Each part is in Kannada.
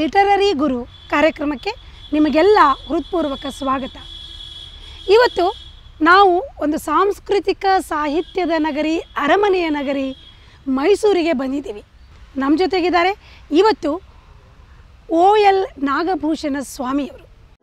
ಲಿಟರರಿ ಗುರು ಕಾರ್ಯಕ್ರಮಕ್ಕೆ ನಿಮಗೆಲ್ಲ ಹೃತ್ಪೂರ್ವಕ ಸ್ವಾಗತ ಇವತ್ತು ನಾವು ಒಂದು ಸಾಂಸ್ಕೃತಿಕ ಸಾಹಿತ್ಯದ ನಗರಿ ಅರಮನೆಯ ನಗರಿ ಮೈಸೂರಿಗೆ ಬಂದಿದ್ದೀವಿ ನಮ್ಮ ಜೊತೆಗಿದ್ದಾರೆ ಇವತ್ತು ಓ ಎಲ್ ನಾಗಭೂಷಣ ಸ್ವಾಮಿಯವರು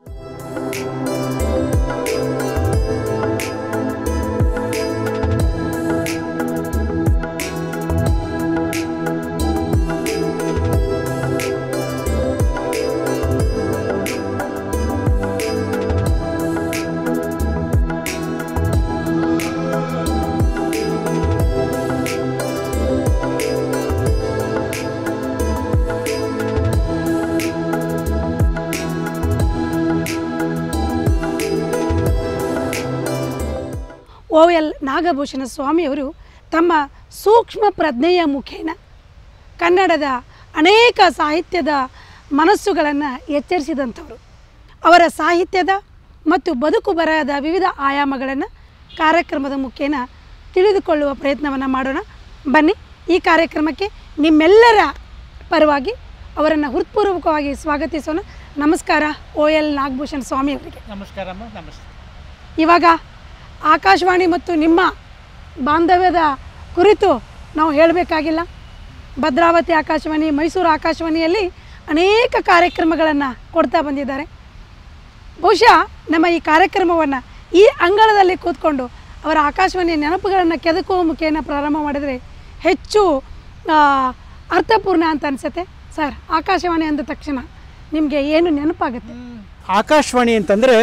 ಓ ಎಲ್ ನಾಗಭೂಷಣ ಸ್ವಾಮಿಯವರು ತಮ್ಮ ಸೂಕ್ಷ್ಮ ಪ್ರಜ್ಞೆಯ ಮುಖೇನ ಕನ್ನಡದ ಅನೇಕ ಸಾಹಿತ್ಯದ ಮನಸ್ಸುಗಳನ್ನು ಎಚ್ಚರಿಸಿದಂಥವರು ಅವರ ಸಾಹಿತ್ಯದ ಮತ್ತು ಬದುಕು ಬರಹದ ವಿವಿಧ ಆಯಾಮಗಳನ್ನು ಕಾರ್ಯಕ್ರಮದ ಮುಖೇನ ತಿಳಿದುಕೊಳ್ಳುವ ಪ್ರಯತ್ನವನ್ನು ಮಾಡೋಣ ಬನ್ನಿ ಈ ಕಾರ್ಯಕ್ರಮಕ್ಕೆ ನಿಮ್ಮೆಲ್ಲರ ಪರವಾಗಿ ಅವರನ್ನು ಹೃತ್ಪೂರ್ವಕವಾಗಿ ಸ್ವಾಗತಿಸೋಣ ನಮಸ್ಕಾರ ಓ ಎಲ್ ನಾಗಭೂಷಣ್ ಸ್ವಾಮಿಯವರಿಗೆ ನಮಸ್ಕಾರಮ್ಮ ನಮಸ್ತೆ ಇವಾಗ ಆಕಾಶವಾಣಿ ಮತ್ತು ನಿಮ್ಮ ಬಾಂಧವ್ಯದ ಕುರಿತು ನಾವು ಹೇಳಬೇಕಾಗಿಲ್ಲ ಭದ್ರಾವತಿ ಆಕಾಶವಾಣಿ ಮೈಸೂರು ಆಕಾಶವಾಣಿಯಲ್ಲಿ ಅನೇಕ ಕಾರ್ಯಕ್ರಮಗಳನ್ನು ಕೊಡ್ತಾ ಬಂದಿದ್ದಾರೆ ಬಹುಶಃ ನಮ್ಮ ಈ ಕಾರ್ಯಕ್ರಮವನ್ನು ಈ ಅಂಗಳದಲ್ಲಿ ಕೂತ್ಕೊಂಡು ಅವರ ಆಕಾಶವಾಣಿಯ ನೆನಪುಗಳನ್ನು ಕೆದಕುವ ಮುಖೇನ ಪ್ರಾರಂಭ ಮಾಡಿದರೆ ಹೆಚ್ಚು ಆ, ಅರ್ಥಪೂರ್ಣ ಅಂತ ಅನಿಸುತ್ತೆ ಸರ್ ಆಕಾಶವಾಣಿ ಅಂದ ತಕ್ಷಣ ನಿಮಗೆ ಏನು ನೆನಪಾಗುತ್ತೆ ಆಕಾಶವಾಣಿ ಅಂತಂದರೆ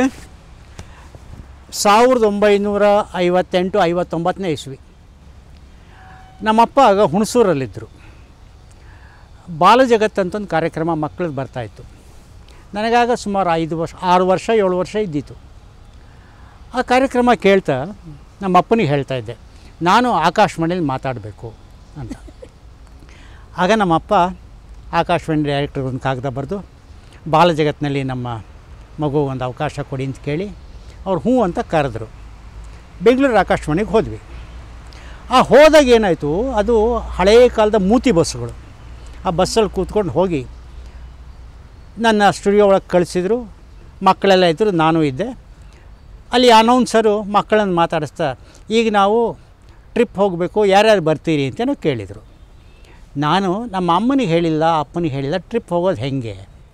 ಸಾವಿರದ ಒಂಬೈನೂರ ಐವತ್ತೆಂಟು ಐವತ್ತೊಂಬತ್ತನೇ ಇಸ್ವಿ ನಮ್ಮಪ್ಪ ಆಗ ಹುಣಸೂರಲ್ಲಿದ್ದರು ಬಾಲಜಗತ್ ಅಂತ ಒಂದು ಕಾರ್ಯಕ್ರಮ ಮಕ್ಕಳದ್ದು ಬರ್ತಾಯಿತ್ತು ನನಗಾಗ ಸುಮಾರು ಐದು ವರ್ಷ ಆರು ವರ್ಷ ಏಳು ವರ್ಷ ಇದ್ದಿತ್ತು ಆ ಕಾರ್ಯಕ್ರಮ ಕೇಳ್ತಾ ನಮ್ಮ ಅಪ್ಪನಿಗೆ ಹೇಳ್ತಾ ಇದ್ದೆ ನಾನು ಆಕಾಶವಾಣಿಯಲ್ಲಿ ಮಾತಾಡಬೇಕು ಅಂತ ಆಗ ನಮ್ಮಪ್ಪ ಆಕಾಶವಾಣಿ ಡೈರೆಕ್ಟರ್ ಒಂದು ಕಾಗದ ಬರೆದು ಬಾಲಜಗತ್ನಲ್ಲಿ ನಮ್ಮ ಮಗು ಒಂದು ಅವಕಾಶ ಕೊಡಿ ಅಂತ ಕೇಳಿ ಅವ್ರು ಹ್ಞೂ ಅಂತ ಕರೆದ್ರು ಬೆಂಗಳೂರು ಆಕಾಶವಾಣಿಗೆ ಹೋದ್ವಿ ಆ ಹೋದಾಗ ಏನಾಯಿತು ಅದು ಹಳೆಯ ಕಾಲದ ಮೂತಿ ಬಸ್ಸುಗಳು ಆ ಬಸ್ಸಲ್ಲಿ ಕೂತ್ಕೊಂಡು ಹೋಗಿ ನನ್ನ ಸ್ಟುಡಿಯೋ ಒಳಗೆ ಕಳಿಸಿದ್ರು ಮಕ್ಕಳೆಲ್ಲ ಇದ್ದರು ನಾನು ಇದ್ದೆ ಅಲ್ಲಿ ಅನೌನ್ಸರು ಮಕ್ಕಳನ್ನು ಮಾತಾಡಿಸ್ತಾ ಈಗ ನಾವು ಟ್ರಿಪ್ ಹೋಗಬೇಕು ಯಾರ್ಯಾರು ಬರ್ತೀರಿ ಅಂತಲೂ ಕೇಳಿದರು ನಾನು ನಮ್ಮ ಅಮ್ಮನಿಗೆ ಹೇಳಿಲ್ಲ ಅಪ್ಪನಿಗೆ ಹೇಳಿಲ್ಲ ಟ್ರಿಪ್ ಹೋಗೋದು ಹೆಂಗೆ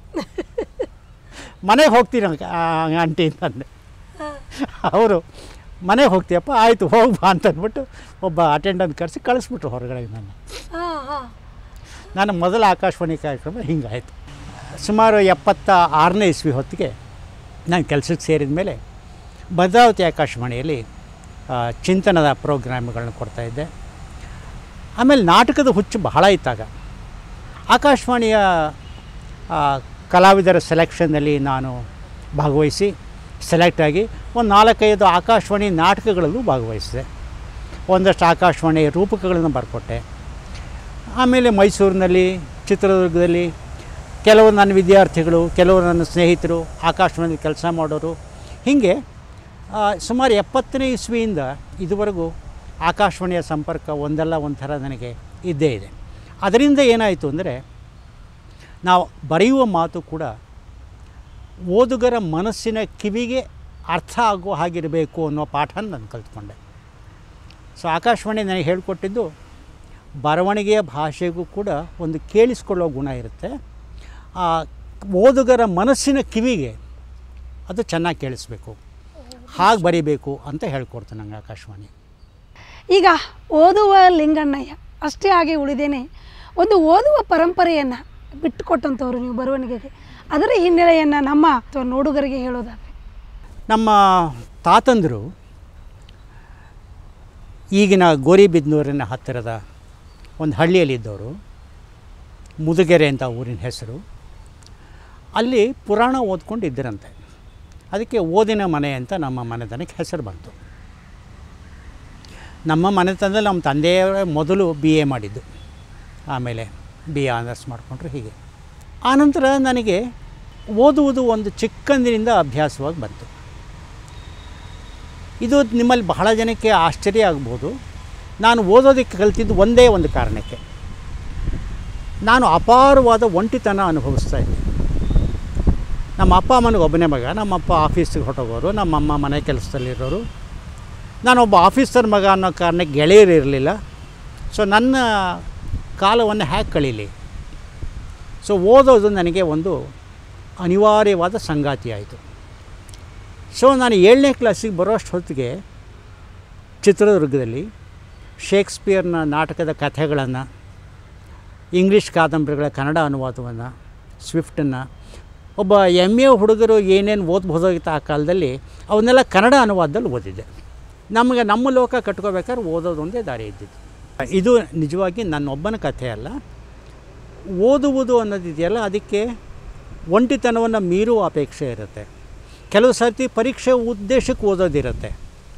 ಮನೆಗೆ ಹೋಗ್ತೀನಿ ಅಂಕ- ಆ, ಆಂಟಿ ಅಂತಂದೆ ಅವರು ಮನೆಗೆ ಹೋಗ್ತೀಯಪ್ಪ ಆಯಿತು ಹೋಗ್ಬಾ ಅಂತ ಅಂದ್ಬಿಟ್ಟು ಒಬ್ಬ ಅಟೆಂಡಂಟ್ ಕರೆಸಿ ಕಳಿಸ್ಬಿಟ್ರು ಹೊರಗಡೆ ನನ್ನ ನನ್ನ ಮೊದಲ ಆಕಾಶವಾಣಿ ಕಾರ್ಯಕ್ರಮ ಹಿಂಗಾಯಿತು ಸುಮಾರು ಎಪ್ಪತ್ತ ಆರನೇ ಇಸ್ವಿ ಹೊತ್ತಿಗೆ ನಾನು ಕೆಲಸಕ್ಕೆ ಸೇರಿದ ಮೇಲೆ ಭದ್ರಾವತಿ ಆಕಾಶವಾಣಿಯಲ್ಲಿ ಆ, ಚಿಂತನದ ಪ್ರೋಗ್ರಾಮ್ಗಳನ್ನ ಕೊಡ್ತಾಯಿದ್ದೆ ಆಮೇಲೆ ನಾಟಕದ ಹುಚ್ಚು ಬಹಳ ಇತ್ತಾಗ ಆಕಾಶವಾಣಿಯ ಆ, ಕಲಾವಿದರ ಸೆಲೆಕ್ಷನ್ನಲ್ಲಿ ನಾನು ಭಾಗವಹಿಸಿ ಸೆಲೆಕ್ಟ್ ಆಗಿ ಒಂದು ನಾಲ್ಕೈದು ಆಕಾಶವಾಣಿ ನಾಟಕಗಳಲ್ಲೂ ಭಾಗವಹಿಸಿದೆ ಒಂದಷ್ಟು ಆಕಾಶವಾಣಿ ರೂಪಕಗಳನ್ನು ಬರ್ಕೊಟ್ಟೆ ಆಮೇಲೆ ಮೈಸೂರಿನಲ್ಲಿ ಚಿತ್ರದುರ್ಗದಲ್ಲಿ ಕೆಲವು ನನ್ನ ವಿದ್ಯಾರ್ಥಿಗಳು ಕೆಲವರು ನನ್ನ ಸ್ನೇಹಿತರು ಆಕಾಶವಾಣಿ ಕೆಲಸ ಮಾಡೋರು ಹೀಗೆ ಆ, ಸುಮಾರು ಎಪ್ಪತ್ತನೇ ಇಸ್ವಿಯಿಂದ ಇದುವರೆಗೂ ಆಕಾಶವಾಣಿಯ ಸಂಪರ್ಕ ಒಂದಲ್ಲ ಒಂಥರ ನನಗೆ ಇದ್ದೇ ಇದೆ ಅದರಿಂದ ಏನಾಯಿತು ಅಂದರೆ ನಾವು ಬರೆಯುವ ಮಾತು ಕೂಡ ಓದುಗರ ಮನಸ್ಸಿನ ಕಿವಿಗೆ ಅರ್ಥ ಆಗುವ ಹಾಗಿರಬೇಕು ಅನ್ನೋ ಪಾಠನ ನಾನು ಕಲ್ತ್ಕೊಂಡೆ ಸೊ ಆಕಾಶವಾಣಿ ನನಗೆ ಹೇಳಿಕೊಟ್ಟಿದ್ದು ಬರವಣಿಗೆಯ ಭಾಷೆಗೂ ಕೂಡ ಒಂದು ಕೇಳಿಸ್ಕೊಳ್ಳೋ ಗುಣ ಇರುತ್ತೆ ಆ ಓದುಗರ ಮನಸ್ಸಿನ ಕಿವಿಗೆ ಅದು ಚೆನ್ನಾಗಿ ಕೇಳಿಸ್ಬೇಕು ಹಾಗೆ ಬರಿಬೇಕು ಅಂತ ಹೇಳ್ಕೊಡ್ತು ನಂಗೆ ಆಕಾಶವಾಣಿ ಈಗ ಓದುವ ಲಿಂಗಣ್ಣಯ್ಯ ಅಷ್ಟೇ ಆಗಿ ಉಳಿದೇನೆ ಒಂದು ಓದುವ ಪರಂಪರೆಯನ್ನು ಬಿಟ್ಟುಕೊಟ್ಟಂಥವ್ರು ನೀವು ಬರವಣಿಗೆಗೆ ಅದರ ಹಿನ್ನೆಲೆಯನ್ನು ನಮ್ಮ ಅಥವಾ ನೋಡುಗರಿಗೆ ಹೇಳೋದಾದರೆ ನಮ್ಮ ತಾತಂದರು ಈಗಿನ ಗೋರಿಬಿದ್ನೂರಿನ ಹತ್ತಿರದ ಒಂದು ಹಳ್ಳಿಯಲ್ಲಿದ್ದವರು ಮುದುಗೆರೆ ಅಂತ ಊರಿನ ಹೆಸರು ಅಲ್ಲಿ ಪುರಾಣ ಓದ್ಕೊಂಡು ಇದ್ದರಂತೆ ಅದಕ್ಕೆ ಓದಿನ ಮನೆ ಅಂತ ನಮ್ಮ ಮನೆತನಕ್ಕೆ ಹೆಸರು ಬಂತು ನಮ್ಮ ಮನೆತನದಲ್ಲಿ ನಮ್ಮ ತಂದೆಯವರೇ ಮೊದಲು ಬಿ ಎ ಮಾಡಿದ್ದು ಆಮೇಲೆ ಬಿ ಎ ಆನರ್ಸ್ ಮಾಡಿಕೊಂಡ್ರು ಹೀಗೆ ಆನಂತರ ನನಗೆ ಓದುವುದು ಒಂದು ಚಿಕ್ಕಂದಿನಿಂದ ಅಭ್ಯಾಸವಾಗಿ ಬಂತು ಇದು ನಿಮ್ಮಲ್ಲಿ ಬಹಳ ಜನಕ್ಕೆ ಆಶ್ಚರ್ಯ ಆಗ್ಬೋದು ನಾನು ಓದೋದಕ್ಕೆ ಕಲ್ತಿದ್ದು ಒಂದೇ ಒಂದು ಕಾರಣಕ್ಕೆ ನಾನು ಅಪಾರವಾದ ಒಂಟಿತನ ಅನುಭವಿಸ್ತಾ ಇದ್ದೆ ನಮ್ಮ ಅಪ್ಪ ಅಮ್ಮನಿಗೆ ಒಬ್ಬನೇ ಮಗ ನಮ್ಮಪ್ಪ ಆಫೀಸಿಗೆ ಹೊರಟೋಗೋರು ನಮ್ಮಮ್ಮ ಮನೆ ಕೆಲಸದಲ್ಲಿರೋರು ನಾನೊಬ್ಬ ಆಫೀಸರ್ ಮಗ ಅನ್ನೋ ಕಾರಣಕ್ಕೆ ಗೆಳೆಯರು ಇರಲಿಲ್ಲ ಸೊ ನನ್ನ ಕಾಲವನ್ನು ಹ್ಯಾಕ್ ಕಳೀಲಿ ಸೊ ಓದೋದು ನನಗೆ ಒಂದು ಅನಿವಾರ್ಯವಾದ ಸಂಗಾತಿ ಆಯಿತು ಸೊ ನಾನು ಏಳನೇ ಕ್ಲಾಸಿಗೆ ಬರೋಷ್ಟು ಹೊತ್ತಿಗೆ ಚಿತ್ರದುರ್ಗದಲ್ಲಿ ಶೇಕ್ಸ್ಪಿಯರ್ನ ನಾಟಕದ ಕಥೆಗಳನ್ನು ಇಂಗ್ಲೀಷ್ ಕಾದಂಬರಿಗಳ ಕನ್ನಡ ಅನುವಾದವನ್ನು ಸ್ವಿಫ್ಟನ್ನು ಒಬ್ಬ ಎಮ್ ಎ ಹುಡುಗರು ಏನೇನು ಓದ್ಬೋದಾಗಿತ್ತು ಆ ಕಾಲದಲ್ಲಿ ಅವನ್ನೆಲ್ಲ ಕನ್ನಡ ಅನುವಾದದಲ್ಲಿ ಓದಿದ್ದೆ ನಮಗೆ ನಮ್ಮ ಲೋಕ ಕಟ್ಕೋಬೇಕಾದ್ರೆ ಓದೋದೊಂದೇ ದಾರಿ ಇದ್ದಿದ್ದು ಇದು ನಿಜವಾಗಿ ನನ್ನೊಬ್ಬನ ಕಥೆ ಅಲ್ಲ ಓದುವುದು ಅನ್ನೋದಿದೆಯಲ್ಲ ಅದಕ್ಕೆ ಒಂಟಿತನವನ್ನು ಮೀರುವ ಅಪೇಕ್ಷೆ ಇರುತ್ತೆ ಕೆಲವು ಸರ್ತಿ ಪರೀಕ್ಷೆ ಉದ್ದೇಶಕ್ಕೆ ಓದೋದಿರುತ್ತೆ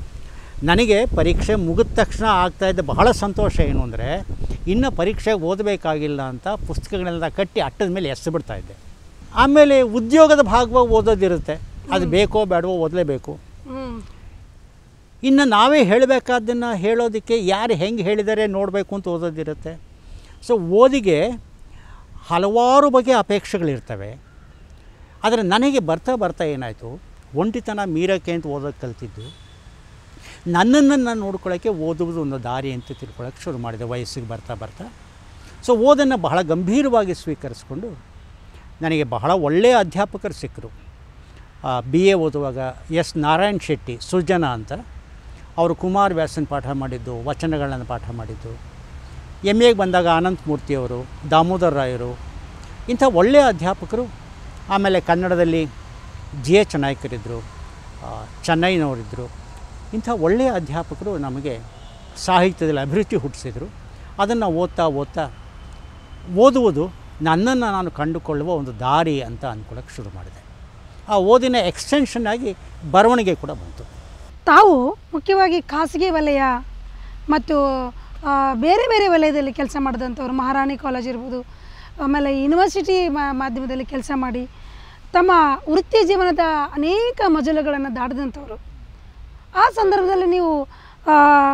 ನನಗೆ ಪರೀಕ್ಷೆ ಮುಗಿದ ತಕ್ಷಣ ಆಗ್ತಾಯಿದ್ದ ಬಹಳ ಸಂತೋಷ ಏನು ಅಂದರೆ ಇನ್ನು ಪರೀಕ್ಷೆಗೆ ಓದಬೇಕಾಗಿಲ್ಲ ಅಂತ ಪುಸ್ತಕಗಳೆಲ್ಲ ಕಟ್ಟಿ ಅಟ್ಟದ ಮೇಲೆ ಎಸ್ದು ಬಿಡ್ತಾಯಿದ್ದೆ ಆಮೇಲೆ ಉದ್ಯೋಗದ ಭಾಗವಾಗಿ ಓದೋದಿರುತ್ತೆ ಅದು ಬೇಕೋ ಬೇಡವೋ ಓದಲೇಬೇಕು ಹ್ಞೂ ಇನ್ನು ನಾವೇ ಹೇಳಬೇಕಾದ್ದನ್ನು ಹೇಳೋದಕ್ಕೆ ಯಾರು ಹೆಂಗೆ ಹೇಳಿದ್ದಾರೆ ನೋಡಬೇಕು ಅಂತ ಓದೋದಿರುತ್ತೆ ಸೊ ಓದಿಗೆ ಹಲವಾರು ಬಗೆಯ ಅಪೇಕ್ಷೆಗಳಿರ್ತವೆ ಆದರೆ ನನಗೆ ಬರ್ತಾ ಬರ್ತಾ ಏನಾಯಿತು ಒಂಟಿತನ ಮೀರಕ್ಕೆ ಅಂತ ಓದೋಕ್ಕೆ ಕಲ್ತಿದ್ದು ನನ್ನನ್ನು ನಾನು ನೋಡ್ಕೊಳ್ಳೋಕ್ಕೆ ಓದುವುದು ಒಂದು ದಾರಿ ಅಂತ ತಿಳ್ಕೊಳ್ಳೋಕೆ ಶುರು ಮಾಡಿದೆ ವಯಸ್ಸಿಗೆ ಬರ್ತಾ ಬರ್ತಾ ಸೊ ಓದನ್ನು ಬಹಳ ಗಂಭೀರವಾಗಿ ಸ್ವೀಕರಿಸ್ಕೊಂಡು ನನಗೆ ಬಹಳ ಒಳ್ಳೆಯ ಅಧ್ಯಾಪಕರು ಸಿಕ್ಕರು ಬಿ ಎ ಓದುವಾಗ ಎಸ್ ನಾರಾಯಣ್ ಶೆಟ್ಟಿ ಸುಜನ ಅಂತ ಅವರು ಕುಮಾರ್ ವ್ಯಾಸನ್ ಪಾಠ ಮಾಡಿದ್ದು ವಚನಗಳನ್ನು ಪಾಠ ಮಾಡಿದ್ದು ಎಮ್ ಎಗೆ ಬಂದಾಗ ಅನಂತ ಮೂರ್ತಿಯವರು ದಾಮೋದರ್ ರಾಯರು ಇಂಥ ಒಳ್ಳೆಯ ಅಧ್ಯಾಪಕರು ಆಮೇಲೆ ಕನ್ನಡದಲ್ಲಿ ಜಿ ಎಚ್ ನಾಯ್ಕರಿದ್ದರು ಆ, ಚೆನ್ನೈನವರಿದ್ದರು ಇಂಥ ಒಳ್ಳೆಯ ಅಧ್ಯಾಪಕರು ನಮಗೆ ಸಾಹಿತ್ಯದಲ್ಲಿ ಅಭಿರುಚಿ ಹುಟ್ಟಿಸಿದರು ಅದನ್ನು ಓದ್ತಾ ಓದ್ತಾ ಓದುವುದು ನನ್ನನ್ನು ನಾನು ಕಂಡುಕೊಳ್ಳುವ ಒಂದು ದಾರಿ ಅಂತ ಅಂದ್ಕೊಳ್ಳೋಕ್ಕೆ ಶುರು ಮಾಡಿದೆ ಆ ಓದಿನ ಎಕ್ಸ್ಟೆನ್ಷನ್ ಆಗಿ ಬರವಣಿಗೆ ಕೂಡ ಬಂತು ತಾವು ಮುಖ್ಯವಾಗಿ ಖಾಸಗಿ ವಲಯ ಮತ್ತು ಆ, ಬೇರೆ ಬೇರೆ ವಲಯದಲ್ಲಿ ಕೆಲಸ ಮಾಡಿದಂಥವ್ರು ಮಹಾರಾಣಿ ಕಾಲೇಜ್ ಇರ್ಬೋದು ಆಮೇಲೆ ಯೂನಿವರ್ಸಿಟಿ ಮಾ- ಮಾಧ್ಯಮದಲ್ಲಿ ಕೆಲಸ ಮಾಡಿ ತಮ್ಮ ವೃತ್ತಿ ಜೀವನದ ಅನೇಕ ಮಜಲುಗಳನ್ನು ದಾಟಿದಂಥವ್ರು ಆ ಸಂದರ್ಭದಲ್ಲಿ ನೀವು ಆ,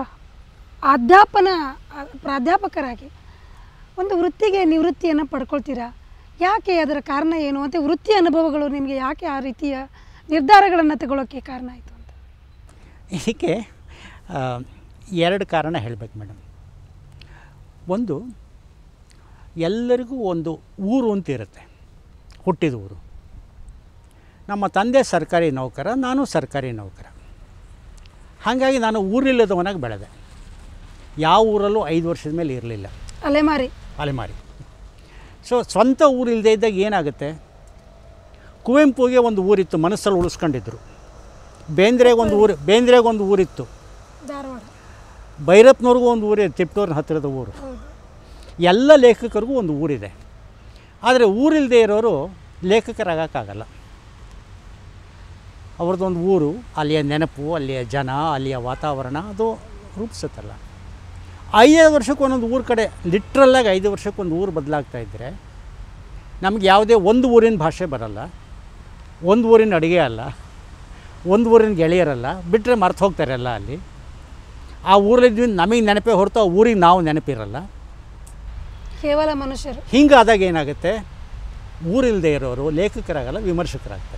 ಅಧ್ಯಾಪನ ಆ, ಪ್ರಾಧ್ಯಾಪಕರಾಗಿ ಒಂದು ವೃತ್ತಿಗೆ ನಿವೃತ್ತಿಯನ್ನು ಪಡ್ಕೊಳ್ತೀರಾ ಯಾಕೆ ಅದರ ಕಾರಣ ಏನು ಮತ್ತು ವೃತ್ತಿ ಅನುಭವಗಳು ನಿಮಗೆ ಯಾಕೆ ಆ ರೀತಿಯ ನಿರ್ಧಾರಗಳನ್ನು ತಗೊಳ್ಳೋಕ್ಕೆ ಕಾರಣ ಆಯಿತು ಅಂತ ಇದಕ್ಕೆ ಆ, ಎರಡು ಕಾರಣ ಹೇಳಬೇಕು ಮೇಡಮ್ ಒಂದು ಎಲ್ಲರಿಗೂ ಒಂದು ಊರು ಅಂತ ಇರುತ್ತೆ ಹುಟ್ಟಿದ ಊರು ನಮ್ಮ ತಂದೆ ಸರ್ಕಾರಿ ನೌಕರ ನಾನು ಸರ್ಕಾರಿ ನೌಕರ ಹಾಗಾಗಿ ನಾನು ಊರಿಲ್ಲದವನಾಗಿ ಬೆಳೆದೆ ಯಾವ ಊರಲ್ಲೂ ಐದು ವರ್ಷದ ಮೇಲೆ ಇರಲಿಲ್ಲ ಅಲೆಮಾರಿ ಅಲೆಮಾರಿ ಸೊ ಸ್ವಂತ ಊರಿಲ್ಲದೆ ಇದ್ದಾಗ ಏನಾಗುತ್ತೆ ಕುವೆಂಪುಗೆ ಒಂದು ಊರಿತ್ತು ಮನಸ್ಸಲ್ಲಿ ಉಳಿಸ್ಕೊಂಡಿದ್ರು ಬೇಂದ್ರೆಗೆ ಒಂದು ಊರು ಬೇಂದ್ರೆಗೆ ಒಂದು ಊರಿತ್ತು ಧಾರವಾಡ ಭೈರಪ್ಪನವ್ರಿಗೂ ಒಂದು ಊರಿದೆ ತಿಪ್ಟೂರಿನ ಹತ್ತಿರದ ಊರು ಹೌದು ಎಲ್ಲ ಲೇಖಕರಿಗೂ ಒಂದು ಊರಿದೆ ಆದರೆ ಊರಿಲ್ಲದೆ ಇರೋರು ಲೇಖಕರಾಗೋಕ್ಕಾಗಲ್ಲ ಅವ್ರದ್ದೊಂದು ಊರು ಅಲ್ಲಿಯ ನೆನಪು ಅಲ್ಲಿಯ ಜನ ಅಲ್ಲಿಯ ವಾತಾವರಣ ಅದು ರೂಪಿಸುತ್ತಲ್ಲ ಐದು ವರ್ಷಕ್ಕೆ ಒಂದೊಂದು ಊರ ಕಡೆ ಲಿಟ್ರಲ್ಲಾಗಿ ಐದು ವರ್ಷಕ್ಕೆ ಒಂದು ಊರು ಬದಲಾಗ್ತಾ ಇದ್ದರೆ ನಮಗೆ ಯಾವುದೇ ಒಂದು ಊರಿನ ಭಾಷೆ ಬರಲ್ಲ ಒಂದು ಊರಿನ ಅಡುಗೆ ಅಲ್ಲ ಒಂದು ಊರಿನ ಗೆಳೆಯರಲ್ಲ ಬಿಟ್ಟರೆ ಮರ್ತು ಹೋಗ್ತಾರೆ ಎಲ್ಲ ಅಲ್ಲಿ ಆ ಊರಲ್ಲಿದ್ವಿ ನಮಗೆ ನೆನಪೇ ಹೊರತು ಆ ಊರಿಗೆ ನಾವು ನೆನಪಿರಲ್ಲ ಕೇವಲ ಮನುಷ್ಯರು ಹಿಂಗಾದಾಗ ಏನಾಗುತ್ತೆ ಊರಿಲ್ಲದೆ ಇರೋರು ಲೇಖಕರಾಗಲ್ಲ ವಿಮರ್ಶಕರಾಗ್ತಾರೆ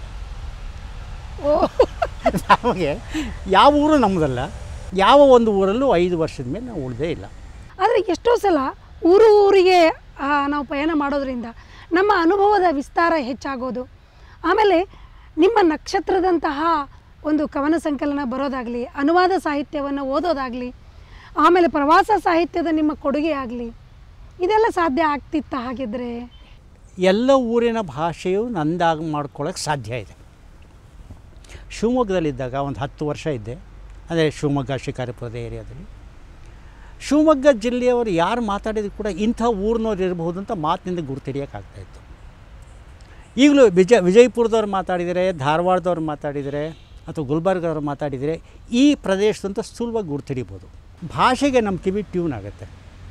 ಓ ನಮಗೆ ಯಾವ ಊರು ನಮ್ಮದಲ್ಲ ಯಾವ ಒಂದು ಊರಲ್ಲೂ ಐದು ವರ್ಷದ ಮೇಲೆ ನಾವು ಉಳಿದೇ ಇಲ್ಲ ಆದರೆ ಎಷ್ಟೋ ಸಲ ಊರು ಊರಿಗೆ ಆ, ನಾವು ಪಯಣ ಮಾಡೋದ್ರಿಂದ ನಮ್ಮ ಅನುಭವದ ವಿಸ್ತಾರ ಹೆಚ್ಚಾಗೋದು ಆಮೇಲೆ ನಿಮ್ಮ ನಕ್ಷತ್ರದಂತಹ ಒಂದು ಕವನ ಸಂಕಲನ ಬರೋದಾಗಲಿ ಅನುವಾದ ಸಾಹಿತ್ಯವನ್ನು ಓದೋದಾಗಲಿ ಆಮೇಲೆ ಪ್ರವಾಸ ಸಾಹಿತ್ಯದ ನಿಮ್ಮ ಕೊಡುಗೆ ಆಗಲಿ ಇದೆಲ್ಲ ಸಾಧ್ಯ ಆಗ್ತಿತ್ತ ಹಾಗಿದ್ರೆ ಎಲ್ಲ ಊರಿನ ಭಾಷೆಯು ನಂದಾಗಿ ಮಾಡ್ಕೊಳ್ಳೋಕ್ಕೆ ಸಾಧ್ಯ ಇದೆ ಶಿವಮೊಗ್ಗದಲ್ಲಿದ್ದಾಗ ಒಂದು ಹತ್ತು ವರ್ಷ ಇದ್ದೆ ಅದೇ ಶಿವಮೊಗ್ಗ ಶಿಕಾರಿಪುರದ ಏರಿಯಾದಲ್ಲಿ ಶಿವಮೊಗ್ಗ ಜಿಲ್ಲೆಯವರು ಯಾರು ಮಾತಾಡಿದ್ರು ಕೂಡ ಇಂಥ ಊರಿನವ್ರು ಇರಬಹುದು ಅಂತ ಮಾತಿನಿಂದ ಗುರುತಿಡಿಯೋಕ್ಕಾಗ್ತಾಯಿತ್ತು ಈಗಲೂ ವಿಜಯ ವಿಜಯಪುರದವ್ರು ಮಾತಾಡಿದರೆ ಧಾರವಾಡದವ್ರು ಮಾತಾಡಿದರೆ ಅಥವಾ ಗುಲ್ಬರ್ಗದವ್ರು ಮಾತಾಡಿದರೆ ಈ ಪ್ರದೇಶದಂತ ಸುಲಭವಾಗಿ ಗುರುತಿಡಿಬೋದು ಭಾಷೆಗೆ ನಮ್ಮ ಕಿವಿ ಟ್ಯೂನ್ ಆಗುತ್ತೆ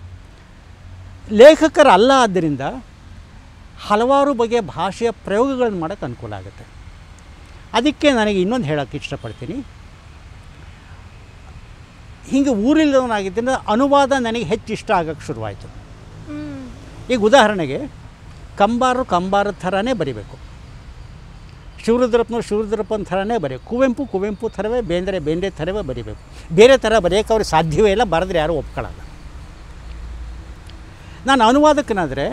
ಲೇಖಕರಲ್ಲ ಆದ್ದರಿಂದ ಹಲವಾರು ಬಗೆಯ ಭಾಷೆಯ ಪ್ರಯೋಗಗಳನ್ನು ಮಾಡೋಕ್ಕೆ ಅನುಕೂಲ ಆಗುತ್ತೆ ಅದಕ್ಕೆ ನನಗೆ ಇನ್ನೊಂದು ಹೇಳೋಕ್ಕೆ ಇಷ್ಟಪಡ್ತೀನಿ ಹೀಗೆ ಊರಿಲ್ಲದವನಾಗಿದ್ದರಿಂದ ಅನುವಾದ ನನಗೆ ಹೆಚ್ಚು ಇಷ್ಟ ಆಗೋಕ್ಕೆ ಶುರುವಾಯಿತು ಈಗ ಉದಾಹರಣೆಗೆ ಕಂಬಾರರು ಕಂಬಾರದ ಥರನೇ ಬರಿಬೇಕು ಶಿವರುದ್ರಪ್ಪನವ್ರು ಶಿವರುದ್ರಪ್ಪನ ಥರನೇ ಬರೀ ಕುವೆಂಪು ಕುವೆಂಪು ಥರವೇ ಬೇಂದ್ರೆ ಬೇಂದ್ರೆ ಥರವೇ ಬರಿಬೇಕು ಬೇರೆ ಥರ ಬರೆಯೋಕ್ಕೆ ಅವ್ರಿಗೆ ಸಾಧ್ಯವೇ ಇಲ್ಲ ಬರೆದ್ರೆ ಯಾರೂ ಒಪ್ಕೊಳ್ಳಲ್ಲ ನಾನು ಅನುವಾದಕನಾದರೆ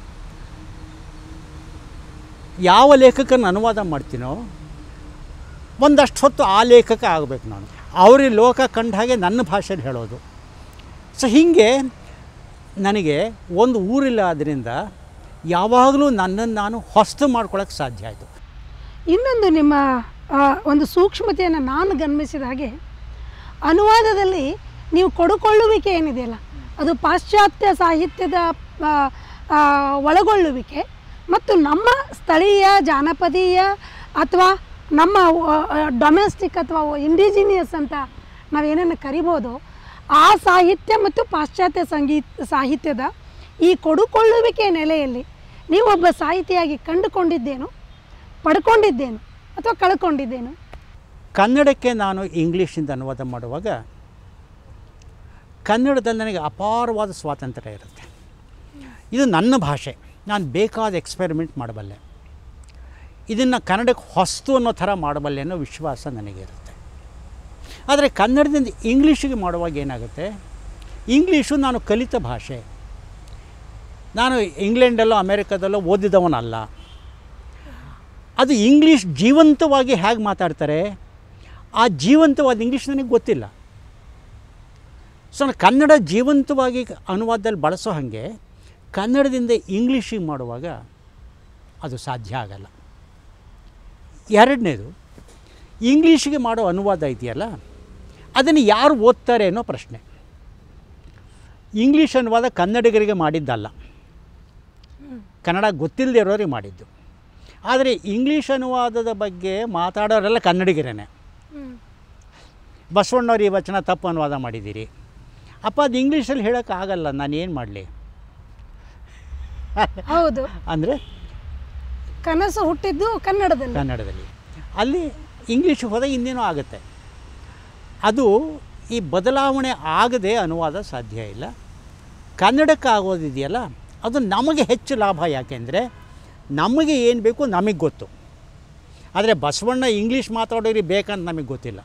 ಯಾವ ಲೇಖಕನ ಅನುವಾದ ಮಾಡ್ತೀನೋ ಒಂದಷ್ಟು ಹೊತ್ತು ಆ ಲೇಖಕ ಆಗಬೇಕು ನಾನು ಅವ್ರಿಗೆ ಲೋಕ ಕಂಡ ಹಾಗೆ ನನ್ನ ಭಾಷೆಯಲ್ಲಿ ಹೇಳೋದು ಸೊ ಹೀಗೆ ನನಗೆ ಒಂದು ಊರಿಲ್ಲ ಆದ್ದರಿಂದ ಯಾವಾಗಲೂ ನನ್ನನ್ನು ನಾನು ಹೊಸ್ತು ಮಾಡ್ಕೊಳ್ಳೋಕ್ಕೆ ಸಾಧ್ಯ ಆಯಿತು ಇನ್ನೊಂದು ನಿಮ್ಮ ಆ, ಒಂದು ಸೂಕ್ಷ್ಮತೆಯನ್ನು ನಾನು ಗಮನಿಸಿದ ಹಾಗೆ ಅನುವಾದದಲ್ಲಿ ನೀವು ಕೊಡುಕೊಳ್ಳುವಿಕೆ ಏನಿದೆಯಲ್ಲ ಅದು ಪಾಶ್ಚಾತ್ಯ ಸಾಹಿತ್ಯದ ಆ, ಆ, ಒಳಗೊಳ್ಳುವಿಕೆ ಮತ್ತು ನಮ್ಮ ಸ್ಥಳೀಯ ಜಾನಪದೀಯ ಅಥವಾ ನಮ್ಮ ಡೊಮೆಸ್ಟಿಕ್ ಅಥವಾ ಇಂಡಿಜಿನಿಯಸ್ ಅಂತ ನಾವೇನನ್ನು ಕರಿಬೋದು ಆ ಸಾಹಿತ್ಯ ಮತ್ತು ಪಾಶ್ಚಾತ್ಯ ಸಂಗೀತ ಸಾಹಿತ್ಯದ ಈ ಕೊಡುಕೊಳ್ಳುವಿಕೆ ನೆಲೆಯಲ್ಲಿ ನೀವೊಬ್ಬ ಸಾಹಿತಿಯಾಗಿ ಕಂಡುಕೊಂಡಿದ್ದೇನು ಪಡ್ಕೊಂಡಿದ್ದೇನು ಅಥವಾ ಕಳ್ಕೊಂಡಿದ್ದೇನು ಕನ್ನಡಕ್ಕೆ ನಾನು ಇಂಗ್ಲೀಷಿಂದ ಅನುವಾದ ಮಾಡುವಾಗ ಕನ್ನಡದಲ್ಲಿ ನನಗೆ ಅಪಾರವಾದ ಸ್ವಾತಂತ್ರ್ಯ ಇರುತ್ತೆ ಇದು ನನ್ನ ಭಾಷೆ ನಾನು ಬೇಕಾದ ಎಕ್ಸ್ಪೆರಿಮೆಂಟ್ ಮಾಡಬಲ್ಲೆ ಇದನ್ನು ಕನ್ನಡಕ್ಕೆ ಹೊಸ್ತು ಅನ್ನೋ ಥರ ಮಾಡಬಲ್ಲೆ ಅನ್ನೋ ವಿಶ್ವಾಸ ನನಗಿರುತ್ತೆ ಆದರೆ ಕನ್ನಡದಿಂದ ಇಂಗ್ಲೀಷಿಗೆ ಮಾಡುವಾಗ ಏನಾಗುತ್ತೆ ಇಂಗ್ಲೀಷು ನಾನು ಕಲಿತ ಭಾಷೆ ನಾನು ಇಂಗ್ಲೆಂಡಲ್ಲೋ ಅಮೇರಿಕಾದಲ್ಲೋ ಓದಿದವನಲ್ಲ ಅದು ಇಂಗ್ಲೀಷ್ ಜೀವಂತವಾಗಿ ಹೇಗೆ ಮಾತಾಡ್ತಾರೆ ಆ ಜೀವಂತವಾದ ಇಂಗ್ಲೀಷ್ ನನಗೆ ಗೊತ್ತಿಲ್ಲ ಸೊ ನಾನು ಕನ್ನಡ ಜೀವಂತವಾಗಿ ಅನುವಾದದಲ್ಲಿ ಬಳಸೋ ಹಾಗೆ ಕನ್ನಡದಿಂದ ಇಂಗ್ಲೀಷಿಗೆ ಮಾಡುವಾಗ ಅದು ಸಾಧ್ಯ ಆಗಲ್ಲ ಎರಡನೇದು ಇಂಗ್ಲೀಷಿಗೆ ಮಾಡೋ ಅನುವಾದ ಇದೆಯಲ್ಲ ಅದನ್ನು ಯಾರು ಓದ್ತಾರೆ ಅನ್ನೋ ಪ್ರಶ್ನೆ ಇಂಗ್ಲೀಷ್ ಅನುವಾದ ಕನ್ನಡಿಗರಿಗೆ ಮಾಡಿದ್ದಲ್ಲ ಕನ್ನಡ ಗೊತ್ತಿಲ್ಲದೆ ಇರೋರಿಗೆ ಮಾಡಿದ್ದು ಆದರೆ ಇಂಗ್ಲೀಷ್ ಅನುವಾದದ ಬಗ್ಗೆ ಮಾತಾಡೋರೆಲ್ಲ ಕನ್ನಡಿಗರೇ ಬಸವಣ್ಣವ್ರು ಈ ವಚನ ತಪ್ಪು ಅನುವಾದ ಮಾಡಿದ್ದೀರಿ ಅಪ್ಪ ಅದು ಇಂಗ್ಲೀಷಲ್ಲಿ ಹೇಳೋಕ್ಕಾಗಲ್ಲ ನಾನು ಏನು ಮಾಡಲಿ ಹೌದು ಅಂದರೆ ಕನಸು ಹುಟ್ಟಿದ್ದು ಕನ್ನಡದಲ್ಲಿ ಕನ್ನಡದಲ್ಲಿ ಅಲ್ಲಿ ಇಂಗ್ಲೀಷ್ ಹೋದಾಗ ಇನ್ನೇನೋ ಆಗುತ್ತೆ ಅದು ಈ ಬದಲಾವಣೆ ಆಗದೆ ಅನುವಾದ ಸಾಧ್ಯ ಇಲ್ಲ ಕನ್ನಡಕ್ಕೆ ಆಗೋದಿದೆಯಲ್ಲ ಅದು ನಮಗೆ ಹೆಚ್ಚು ಲಾಭ ಯಾಕೆಂದರೆ ನಮಗೆ ಏನು ಬೇಕು ನಮಗೆ ಗೊತ್ತು ಆದರೆ ಬಸವಣ್ಣ ಇಂಗ್ಲೀಷ್ ಮಾತಾಡೋರಿಗೆ ಬೇಕಂತ ನಮಗೆ ಗೊತ್ತಿಲ್ಲ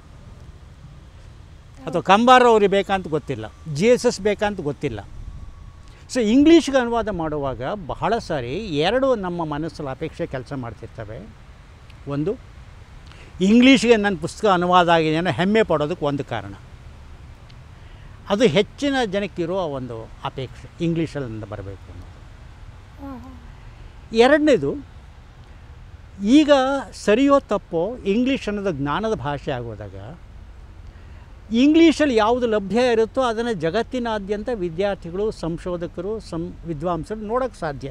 ಅಥವಾ ಕಂಬಾರ ಅವ್ರಿಗೆ ಬೇಕಂತ ಗೊತ್ತಿಲ್ಲ ಜಿ ಎಸ್ ಎಸ್ ಬೇಕಂತ ಗೊತ್ತಿಲ್ಲ ಸೊ ಇಂಗ್ಲೀಷ್ಗೆ ಅನುವಾದ ಮಾಡುವಾಗ ಬಹಳ ಸಾರಿ ಎರಡು ನಮ್ಮ ಮನಸ್ಸಲ್ಲಿ ಅಪೇಕ್ಷೆ ಕೆಲಸ ಮಾಡ್ತಿರ್ತವೆ ಒಂದು ಇಂಗ್ಲೀಷ್ಗೆ ನನ್ನ ಪುಸ್ತಕ ಅನುವಾದ ಆಗಿದೆ ಅನ್ನೋ ಹೆಮ್ಮೆ ಪಡೋದಕ್ಕೆ ಒಂದು ಕಾರಣ ಅದು ಹೆಚ್ಚಿನ ಜನಕ್ಕಿರೋ ಒಂದು ಅಪೇಕ್ಷೆ ಇಂಗ್ಲೀಷಲ್ಲಿ ಬರಬೇಕು ಅನ್ನೋದು ಎರಡನೇದು ಈಗ ಸರಿಯೋ ತಪ್ಪೋ ಇಂಗ್ಲೀಷ್ ಅನ್ನೋದು ಜ್ಞಾನದ ಭಾಷೆ ಆಗೋದಾಗ ಇಂಗ್ಲೀಷಲ್ಲಿ ಯಾವುದು ಲಭ್ಯ ಇರುತ್ತೋ ಅದನ್ನು ಜಗತ್ತಿನಾದ್ಯಂತ ವಿದ್ಯಾರ್ಥಿಗಳು ಸಂಶೋಧಕರು ಸಂ ವಿದ್ವಾಂಸರು ನೋಡೋಕ್ಕೆ ಸಾಧ್ಯ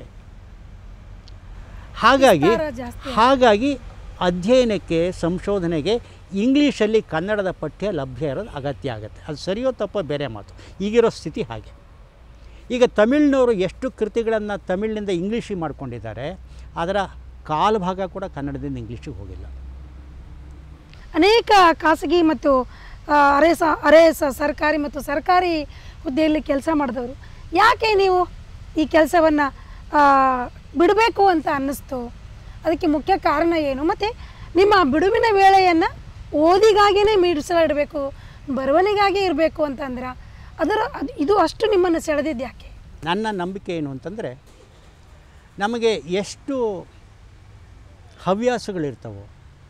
ಹಾಗಾಗಿ ವಿಸ್ತಾರ ಜಾಸ್ತಿ ಹಾಗಾಗಿ ಅಧ್ಯಯನಕ್ಕೆ ಸಂಶೋಧನೆಗೆ ಇಂಗ್ಲೀಷಲ್ಲಿ ಕನ್ನಡದ ಪಠ್ಯ ಲಭ್ಯ ಇರೋದು ಅಗತ್ಯ ಆಗುತ್ತೆ ಅದು ಸರಿಯೋ ತಪ್ಪೋ ಬೇರೆ ಮಾತು ಈಗಿರೋ ಸ್ಥಿತಿ ಹಾಗೆ ಈಗ ತಮಿಳ್ನವರು ಎಷ್ಟು ಕೃತಿಗಳನ್ನು ತಮಿಳಿನಿಂದ ಇಂಗ್ಲೀಷಿಗೆ ಮಾಡ್ಕೊಂಡಿದ್ದಾರೆ ಅದರ ಕಾಲು ಭಾಗ ಕೂಡ ಕನ್ನಡದಿಂದ ಇಂಗ್ಲೀಷಿಗೆ ಹೋಗಿಲ್ಲ ಅನೇಕ ಖಾಸಗಿ ಮತ್ತು ಆ, ಅರೆ ಸ ಅರೆ ಸ ಸರ್ಕಾರಿ ಮತ್ತು ಸರ್ಕಾರಿ ಹುದ್ದೆಯಲ್ಲಿ ಕೆಲಸ ಮಾಡಿದವರು ಯಾಕೆ ನೀವು ಈ ಕೆಲಸವನ್ನು ಬಿಡಬೇಕು ಅಂತ ಅನ್ನಿಸ್ತು ಅದಕ್ಕೆ ಮುಖ್ಯ ಕಾರಣ ಏನು ಮತ್ತು ನಿಮ್ಮ ಬಿಡುವಿನ ವೇಳೆಯನ್ನು ಓದಿಗಾಗಿಯೇ ಮೀರಿಸಲಿಡಬೇಕು ಬರವಣಿಗಾಗಿ ಇರಬೇಕು ಅಂತಂದ್ರೆ ಅದರ ಅದು ಇದು ಅಷ್ಟು ನಿಮ್ಮನ್ನು ಸೆಳೆದಿದ್ದು ಯಾಕೆ ನನ್ನ ನಂಬಿಕೆ ಏನು ಅಂತಂದರೆ ನಮಗೆ ಎಷ್ಟು ಹವ್ಯಾಸಗಳಿರ್ತವೋ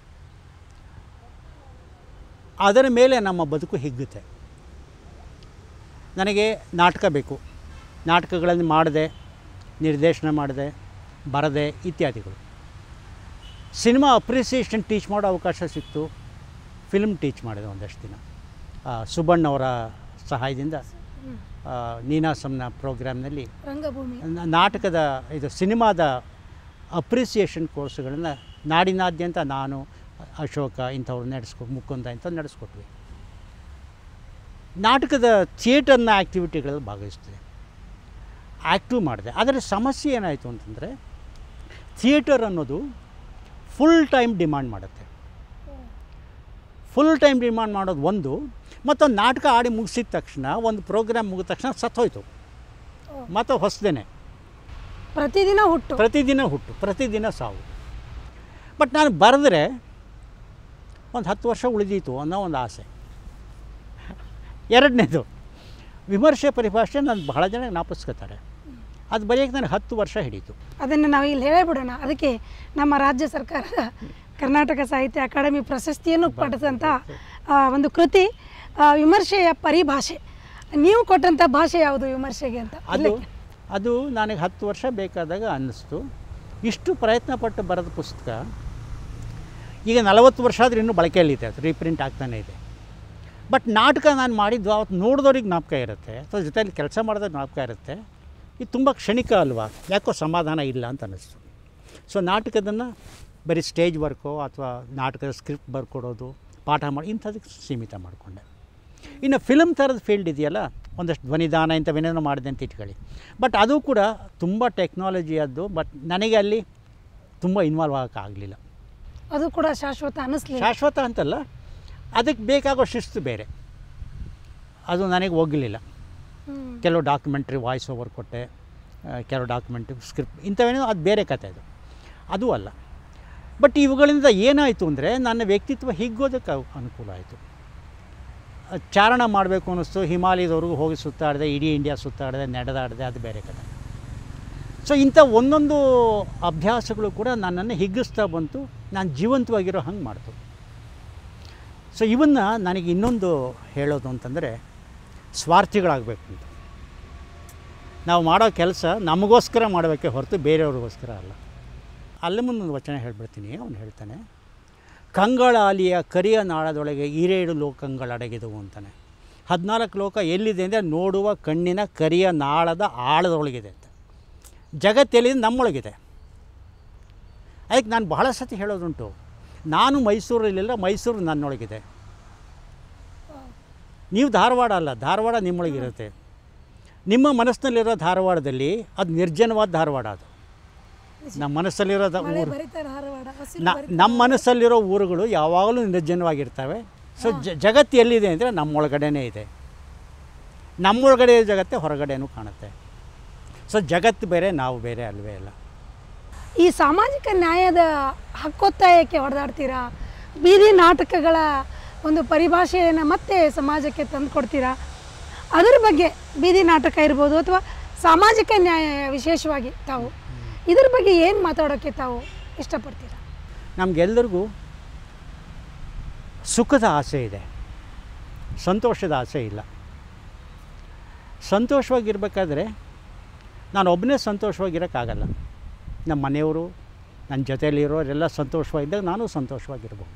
ಅದರ ಮೇಲೆ ನಮ್ಮ ಬದುಕು ಹಿಗ್ಗುತ್ತೆ ನನಗೆ ನಾಟಕ ಬೇಕು ನಾಟಕಗಳನ್ನು ಮಾಡಿದೆ ನಿರ್ದೇಶನ ಮಾಡಿದೆ ಬರದೆ ಇತ್ಯಾದಿಗಳು ಸಿನಿಮಾ ಅಪ್ರಿಸಿಯೇಷನ್ ಟೀಚ್ ಮಾಡೋ ಅವಕಾಶ ಸಿಕ್ತು ಫಿಲ್ಮ್ ಟೀಚ್ ಮಾಡಿದೆ ಒಂದಷ್ಟು ದಿನ ಆ, ಸುಬ್ಬಣ್ಣ ಅವರ ಸಹಾಯದಿಂದ ಆ, ನೀನಾಸಂನ ಪ್ರೋಗ್ರಾಮ್ನಲ್ಲಿ ರಂಗಭೂಮಿ ನ- ನಾಟಕದ ಇದು ಸಿನಿಮಾದ ಅಪ್ರಿಸಿಯೇಷನ್ ಕೋರ್ಸ್ಗಳನ್ನು ನಾಡಿನಾದ್ಯಂತ ನಾನು ಅಶೋಕ ಇಂಥವ್ರು ನಡೆಸ್ಕೊ ಮುಕುಂದ ಇಂಥವ್ರು ನಡೆಸ್ಕೊಟ್ವಿ ನಾಟಕದ ಥಿಯೇಟರ್ನ ಆ್ಯಕ್ಟಿವಿಟಿಗಳಲ್ಲಿ ಭಾಗವಹಿಸ್ತಿದೆ ಆ್ಯಕ್ಟಿವ್ ಮಾಡಿದೆ ಆದರೆ ಸಮಸ್ಯೆ ಏನಾಯಿತು ಅಂತಂದರೆ ಥಿಯೇಟರ್ ಅನ್ನೋದು ಫುಲ್ ಟೈಮ್ ಡಿಮಾಂಡ್ ಮಾಡುತ್ತೆ ಫುಲ್ ಟೈಮ್ ಡಿಮಾಂಡ್ ಮಾಡೋದು ಒಂದು ಮತ್ತೊಂದು ನಾಟಕ ಆಡಿ ಮುಗಿಸಿದ ತಕ್ಷಣ ಒಂದು ಪ್ರೋಗ್ರಾಮ್ ಮುಗಿದ ತಕ್ಷಣ ಸತ್ತೋಯ್ತು ಮತ್ತು ಹೊಸದೇನೆ ಪ್ರತಿದಿನ ಹುಟ್ಟು ಪ್ರತಿದಿನ ಹುಟ್ಟು ಪ್ರತಿದಿನ ಸಾವು ಬಟ್ ನಾನು ಬರೆದ್ರೆ ಒಂದು ಹತ್ತು ವರ್ಷ ಉಳಿದೀತು ಅನ್ನೋ ಒಂದು ಆಸೆ ಎರಡನೇದು ವಿಮರ್ಶೆ ಪರಿಭಾಷೆ ನಾನು ಬಹಳ ಜನ ಜ್ಞಾಪಿಸ್ಕೊತಾರೆ ಅದು ಬರೆಯೋಕ್ಕೆ ನನಗೆ ಹತ್ತು ವರ್ಷ ಹಿಡೀತು ಅದನ್ನು ನಾವು ಇಲ್ಲಿ ಹೇಳೇ ಬಿಡೋಣ ಅದಕ್ಕೆ ನಮ್ಮ ರಾಜ್ಯ ಸರ್ಕಾರದ ಕರ್ನಾಟಕ ಸಾಹಿತ್ಯ ಅಕಾಡೆಮಿ ಪ್ರಶಸ್ತಿಯನ್ನು ಪಡೆದಂಥ ಆ, ಒಂದು ಕೃತಿ ಆ, ವಿಮರ್ಶೆಯ ಪರಿಭಾಷೆ ನೀವು ಕೊಟ್ಟಂಥ ಭಾಷೆ ಯಾವುದು ವಿಮರ್ಶೆಗೆ ಅಂತ ಅದು ಅದು ನನಗೆ ಹತ್ತು ವರ್ಷ ಬೇಕಾದಾಗ ಅನ್ನಿಸ್ತು ಇಷ್ಟು ಪ್ರಯತ್ನ ಪಟ್ಟು ಬರೆದ ಪುಸ್ತಕ ಈಗ ನಲವತ್ತು ವರ್ಷ ಆದರೂ ಇನ್ನೂ ಬಳಕೆಯಲ್ಲಿದೆ ಅದು ರೀಪ್ರಿಂಟ್ ಆಗ್ತಾನೆ ಇದೆ ಬಟ್ ನಾಟಕ ನಾನು ಮಾಡಿದ್ದು ಅವತ್ತು ನೋಡಿದವ್ರಿಗೆ ಜ್ಞಾಪಕ ಇರುತ್ತೆ ಅಥವಾ ಜೊತೆಯಲ್ಲಿ ಕೆಲಸ ಮಾಡಿದವ್ರಿಗೆ ಜ್ಞಾಪಕ ಇರುತ್ತೆ ಇದು ತುಂಬ ಕ್ಷಣಿಕ ಅಲ್ವಾ ಯಾಕೋ ಸಮಾಧಾನ ಇಲ್ಲ ಅಂತ ಅನ್ನಿಸ್ತು ಸೊ ನಾಟಕದನ್ನು ಬರೀ ಸ್ಟೇಜ್ ವರ್ಕೋ ಅಥವಾ ನಾಟಕದ ಸ್ಕ್ರಿಪ್ಟ್ ಬರ್ಕೊಡೋದು ಪಾಠ ಮಾಡಿ ಇಂಥದಕ್ಕೆ ಸೀಮಿತ ಮಾಡಿಕೊಂಡೆ ಇನ್ನು ಫಿಲ್ಮ್ ಥರದ ಫೀಲ್ಡ್ ಇದೆಯಲ್ಲ ಒಂದಷ್ಟು ಧ್ವನಿದಾನ ಇಂಥವೇನೇನೋ ಮಾಡಿದೆ ಅಂತ ಇಟ್ಕೊಳ್ಳಿ ಬಟ್ ಅದು ಕೂಡ ತುಂಬ ಟೆಕ್ನಾಲಜಿಯದ್ದು ಬಟ್ ನನಗೆ ಅಲ್ಲಿ ತುಂಬ ಇನ್ವಾಲ್ವ್ ಆಗೋಕ್ಕಾಗಲಿಲ್ಲ ಅದು ಕೂಡ ಶಾಶ್ವತ ಅನ್ನಿಸ್ಲಿಲ್ಲ ಶಾಶ್ವತ ಅಂತಲ್ಲ ಅದಕ್ಕೆ ಬೇಕಾಗೋ ಶಿಸ್ತು ಬೇರೆ ಅದು ನನಗೆ ಹೋಗಲಿಲ್ಲ ಹ್ಮ್. ಕೆಲವು ಡಾಕ್ಯುಮೆಂಟ್ರಿ ವಾಯ್ಸ್ ಓವರ್ ಕೊಟ್ಟೆ ಆ, ಕೆಲವು ಡಾಕ್ಯುಮೆಂಟ್ರಿ ಸ್ಕ್ರಿಪ್ಟ್ ಇಂಥವೇನೋ ಅದು ಬೇರೆ ಕಥೆ ಅದು ಅದು ಅಲ್ಲ ಬಟ್ ಇವುಗಳಿಂದ ಏನಾಯಿತು ಅಂದರೆ ನನ್ನ ವ್ಯಕ್ತಿತ್ವ ಹಿಗ್ಗೋದಕ್ಕೆ ಅವ್- ಅನುಕೂಲ ಆಯಿತು ಆ, ಚಾರಣ ಮಾಡಬೇಕು ಅನ್ನಿಸ್ತು ಹಿಮಾಲಯದವರೆಗೂ ಹೋಗಿ ಸುತ್ತಾಡಿದೆ ಇಡೀ ಇಂಡಿಯಾ ಸುತ್ತಾಡಿದೆ ನಡೆದಾಡಿದೆ ಅದು ಬೇರೆ ಕಥೆ ಸೊ ಇಂಥ ಒಂದೊಂದು ಅಭ್ಯಾಸಗಳು ಕೂಡ ನನ್ನನ್ನು ಹಿಗ್ಗಿಸ್ತಾ ಬಂತು ನಾನು ಜೀವಂತವಾಗಿರೋ ಹಂಗೆ ಮಾಡ್ತು ಸೊ ಇವನ್ನ ನನಗೆ ಇನ್ನೊಂದು ಹೇಳೋದು ಅಂತಂದರೆ ಸ್ವಾರ್ಥಿಗಳಾಗಬೇಕು ಅಂತ ನಾವು ಮಾಡೋ ಕೆಲಸ ನಮಗೋಸ್ಕರ ಮಾಡಬೇಕೆ ಹೊರತು ಬೇರೆಯವ್ರಿಗೋಸ್ಕರ ಅಲ್ಲ ಅಲ್ಲೇ ಮುಂದೊಂದು ವಚನ ಹೇಳ್ಬಿಡ್ತೀನಿ ಅವನು ಹೇಳ್ತಾನೆ ಕಂಗಳಾಲಿಯ ಕರಿಯ ನಾಳದೊಳಗೆ ಈರೇಳು ಲೋಕಗಳಡಗಿದವು ಅಂತಾನೆ ಹದಿನಾಲ್ಕು ಲೋಕ ಎಲ್ಲಿದೆ ಅಂದರೆ ನೋಡುವ ಕಣ್ಣಿನ ಕರಿಯ ನಾಳದ ಆಳದೊಳಗಿದೆ ಅಂತ ಜಗತ್ತೆಲ್ಲಿ ನಮ್ಮೊಳಗಿದೆ ಅದಕ್ಕೆ ನಾನು ಬಹಳ ಸತಿ ಹೇಳೋದುಂಟು ನಾನು ಮೈಸೂರಲ್ಲಿಲ್ಲ ಮೈಸೂರು ನನ್ನೊಳಗಿದೆ ನೀವು ಧಾರವಾಡ ಅಲ್ಲ ಧಾರವಾಡ ನಿಮ್ಮೊಳಗಿರುತ್ತೆ ನಿಮ್ಮ ಮನಸ್ಸಿನಲ್ಲಿರೋ ಧಾರವಾಡದಲ್ಲಿ ಅದು ನಿರ್ಜನವಾದ ಧಾರವಾಡ ಅದು ನಮ್ಮ ಮನಸ್ಸಲ್ಲಿರೋ ದ- ಮಳೆ ಊರು ಬರೀತಾ ಧಾರವಾಡ ಹಸಿರು ನ- ನಮ್ಮ ಮನಸ್ಸಲ್ಲಿರೋ ಊರುಗಳು ಯಾವಾಗಲೂ ನಿರ್ಜನವಾಗಿರ್ತವೆ ಸೊ ಜ ಜಗತ್ತು ಎಲ್ಲಿದೆ ಅಂದರೆ ನಮ್ಮೊಳಗಡೆನೇ ಇದೆ ನಮ್ಮೊಳಗಡೆ ಇರೋ ಜಗತ್ತೇ ಹೊರಗಡೆನೂ ಕಾಣುತ್ತೆ ಸೊ ಜಗತ್ತು ಬೇರೆ ನಾವು ಬೇರೆ ಅಲ್ವೇ ಅಲ್ಲ ಈ ಸಾಮಾಜಿಕ ನ್ಯಾಯದ ಹಕ್ಕೊತ್ತಾಯಕ್ಕೆ ಹೊಡೆದಾಡ್ತೀರಾ ಬೀದಿ ನಾಟಕಗಳ ಒಂದು ಪರಿಭಾಷೆಯನ್ನು ಮತ್ತೆ ಸಮಾಜಕ್ಕೆ ತಂದು ಕೊಡ್ತೀರಾ ಅದರ ಬಗ್ಗೆ ಬೀದಿ ನಾಟಕ ಇರ್ಬೋದು ಅಥವಾ ಸಾಮಾಜಿಕ ನ್ಯಾಯ ವಿಶೇಷವಾಗಿ ತಾವು ಇದ್ರ ಬಗ್ಗೆ ಏನು ಮಾತಾಡೋಕ್ಕೆ ತಾವು ಇಷ್ಟಪಡ್ತೀರಾ ನಮಗೆಲ್ಲರಿಗೂ ಸುಖದ ಆಸೆ ಇದೆ ಸಂತೋಷದ ಆಸೆ ಇಲ್ಲ ಸಂತೋಷವಾಗಿರ್ಬೇಕಾದ್ರೆ ನಾನು ಒಬ್ಬನೇ ಸಂತೋಷವಾಗಿರೋಕ್ಕಾಗಲ್ಲ ನಮ್ಮ ಮನೆಯವರು ನನ್ನ ಜೊತೆಯಲ್ಲಿರೋರೆಲ್ಲ ಸಂತೋಷವಾಗಿದ್ದಾಗ ನಾನು ಸಂತೋಷವಾಗಿರ್ಬೋದು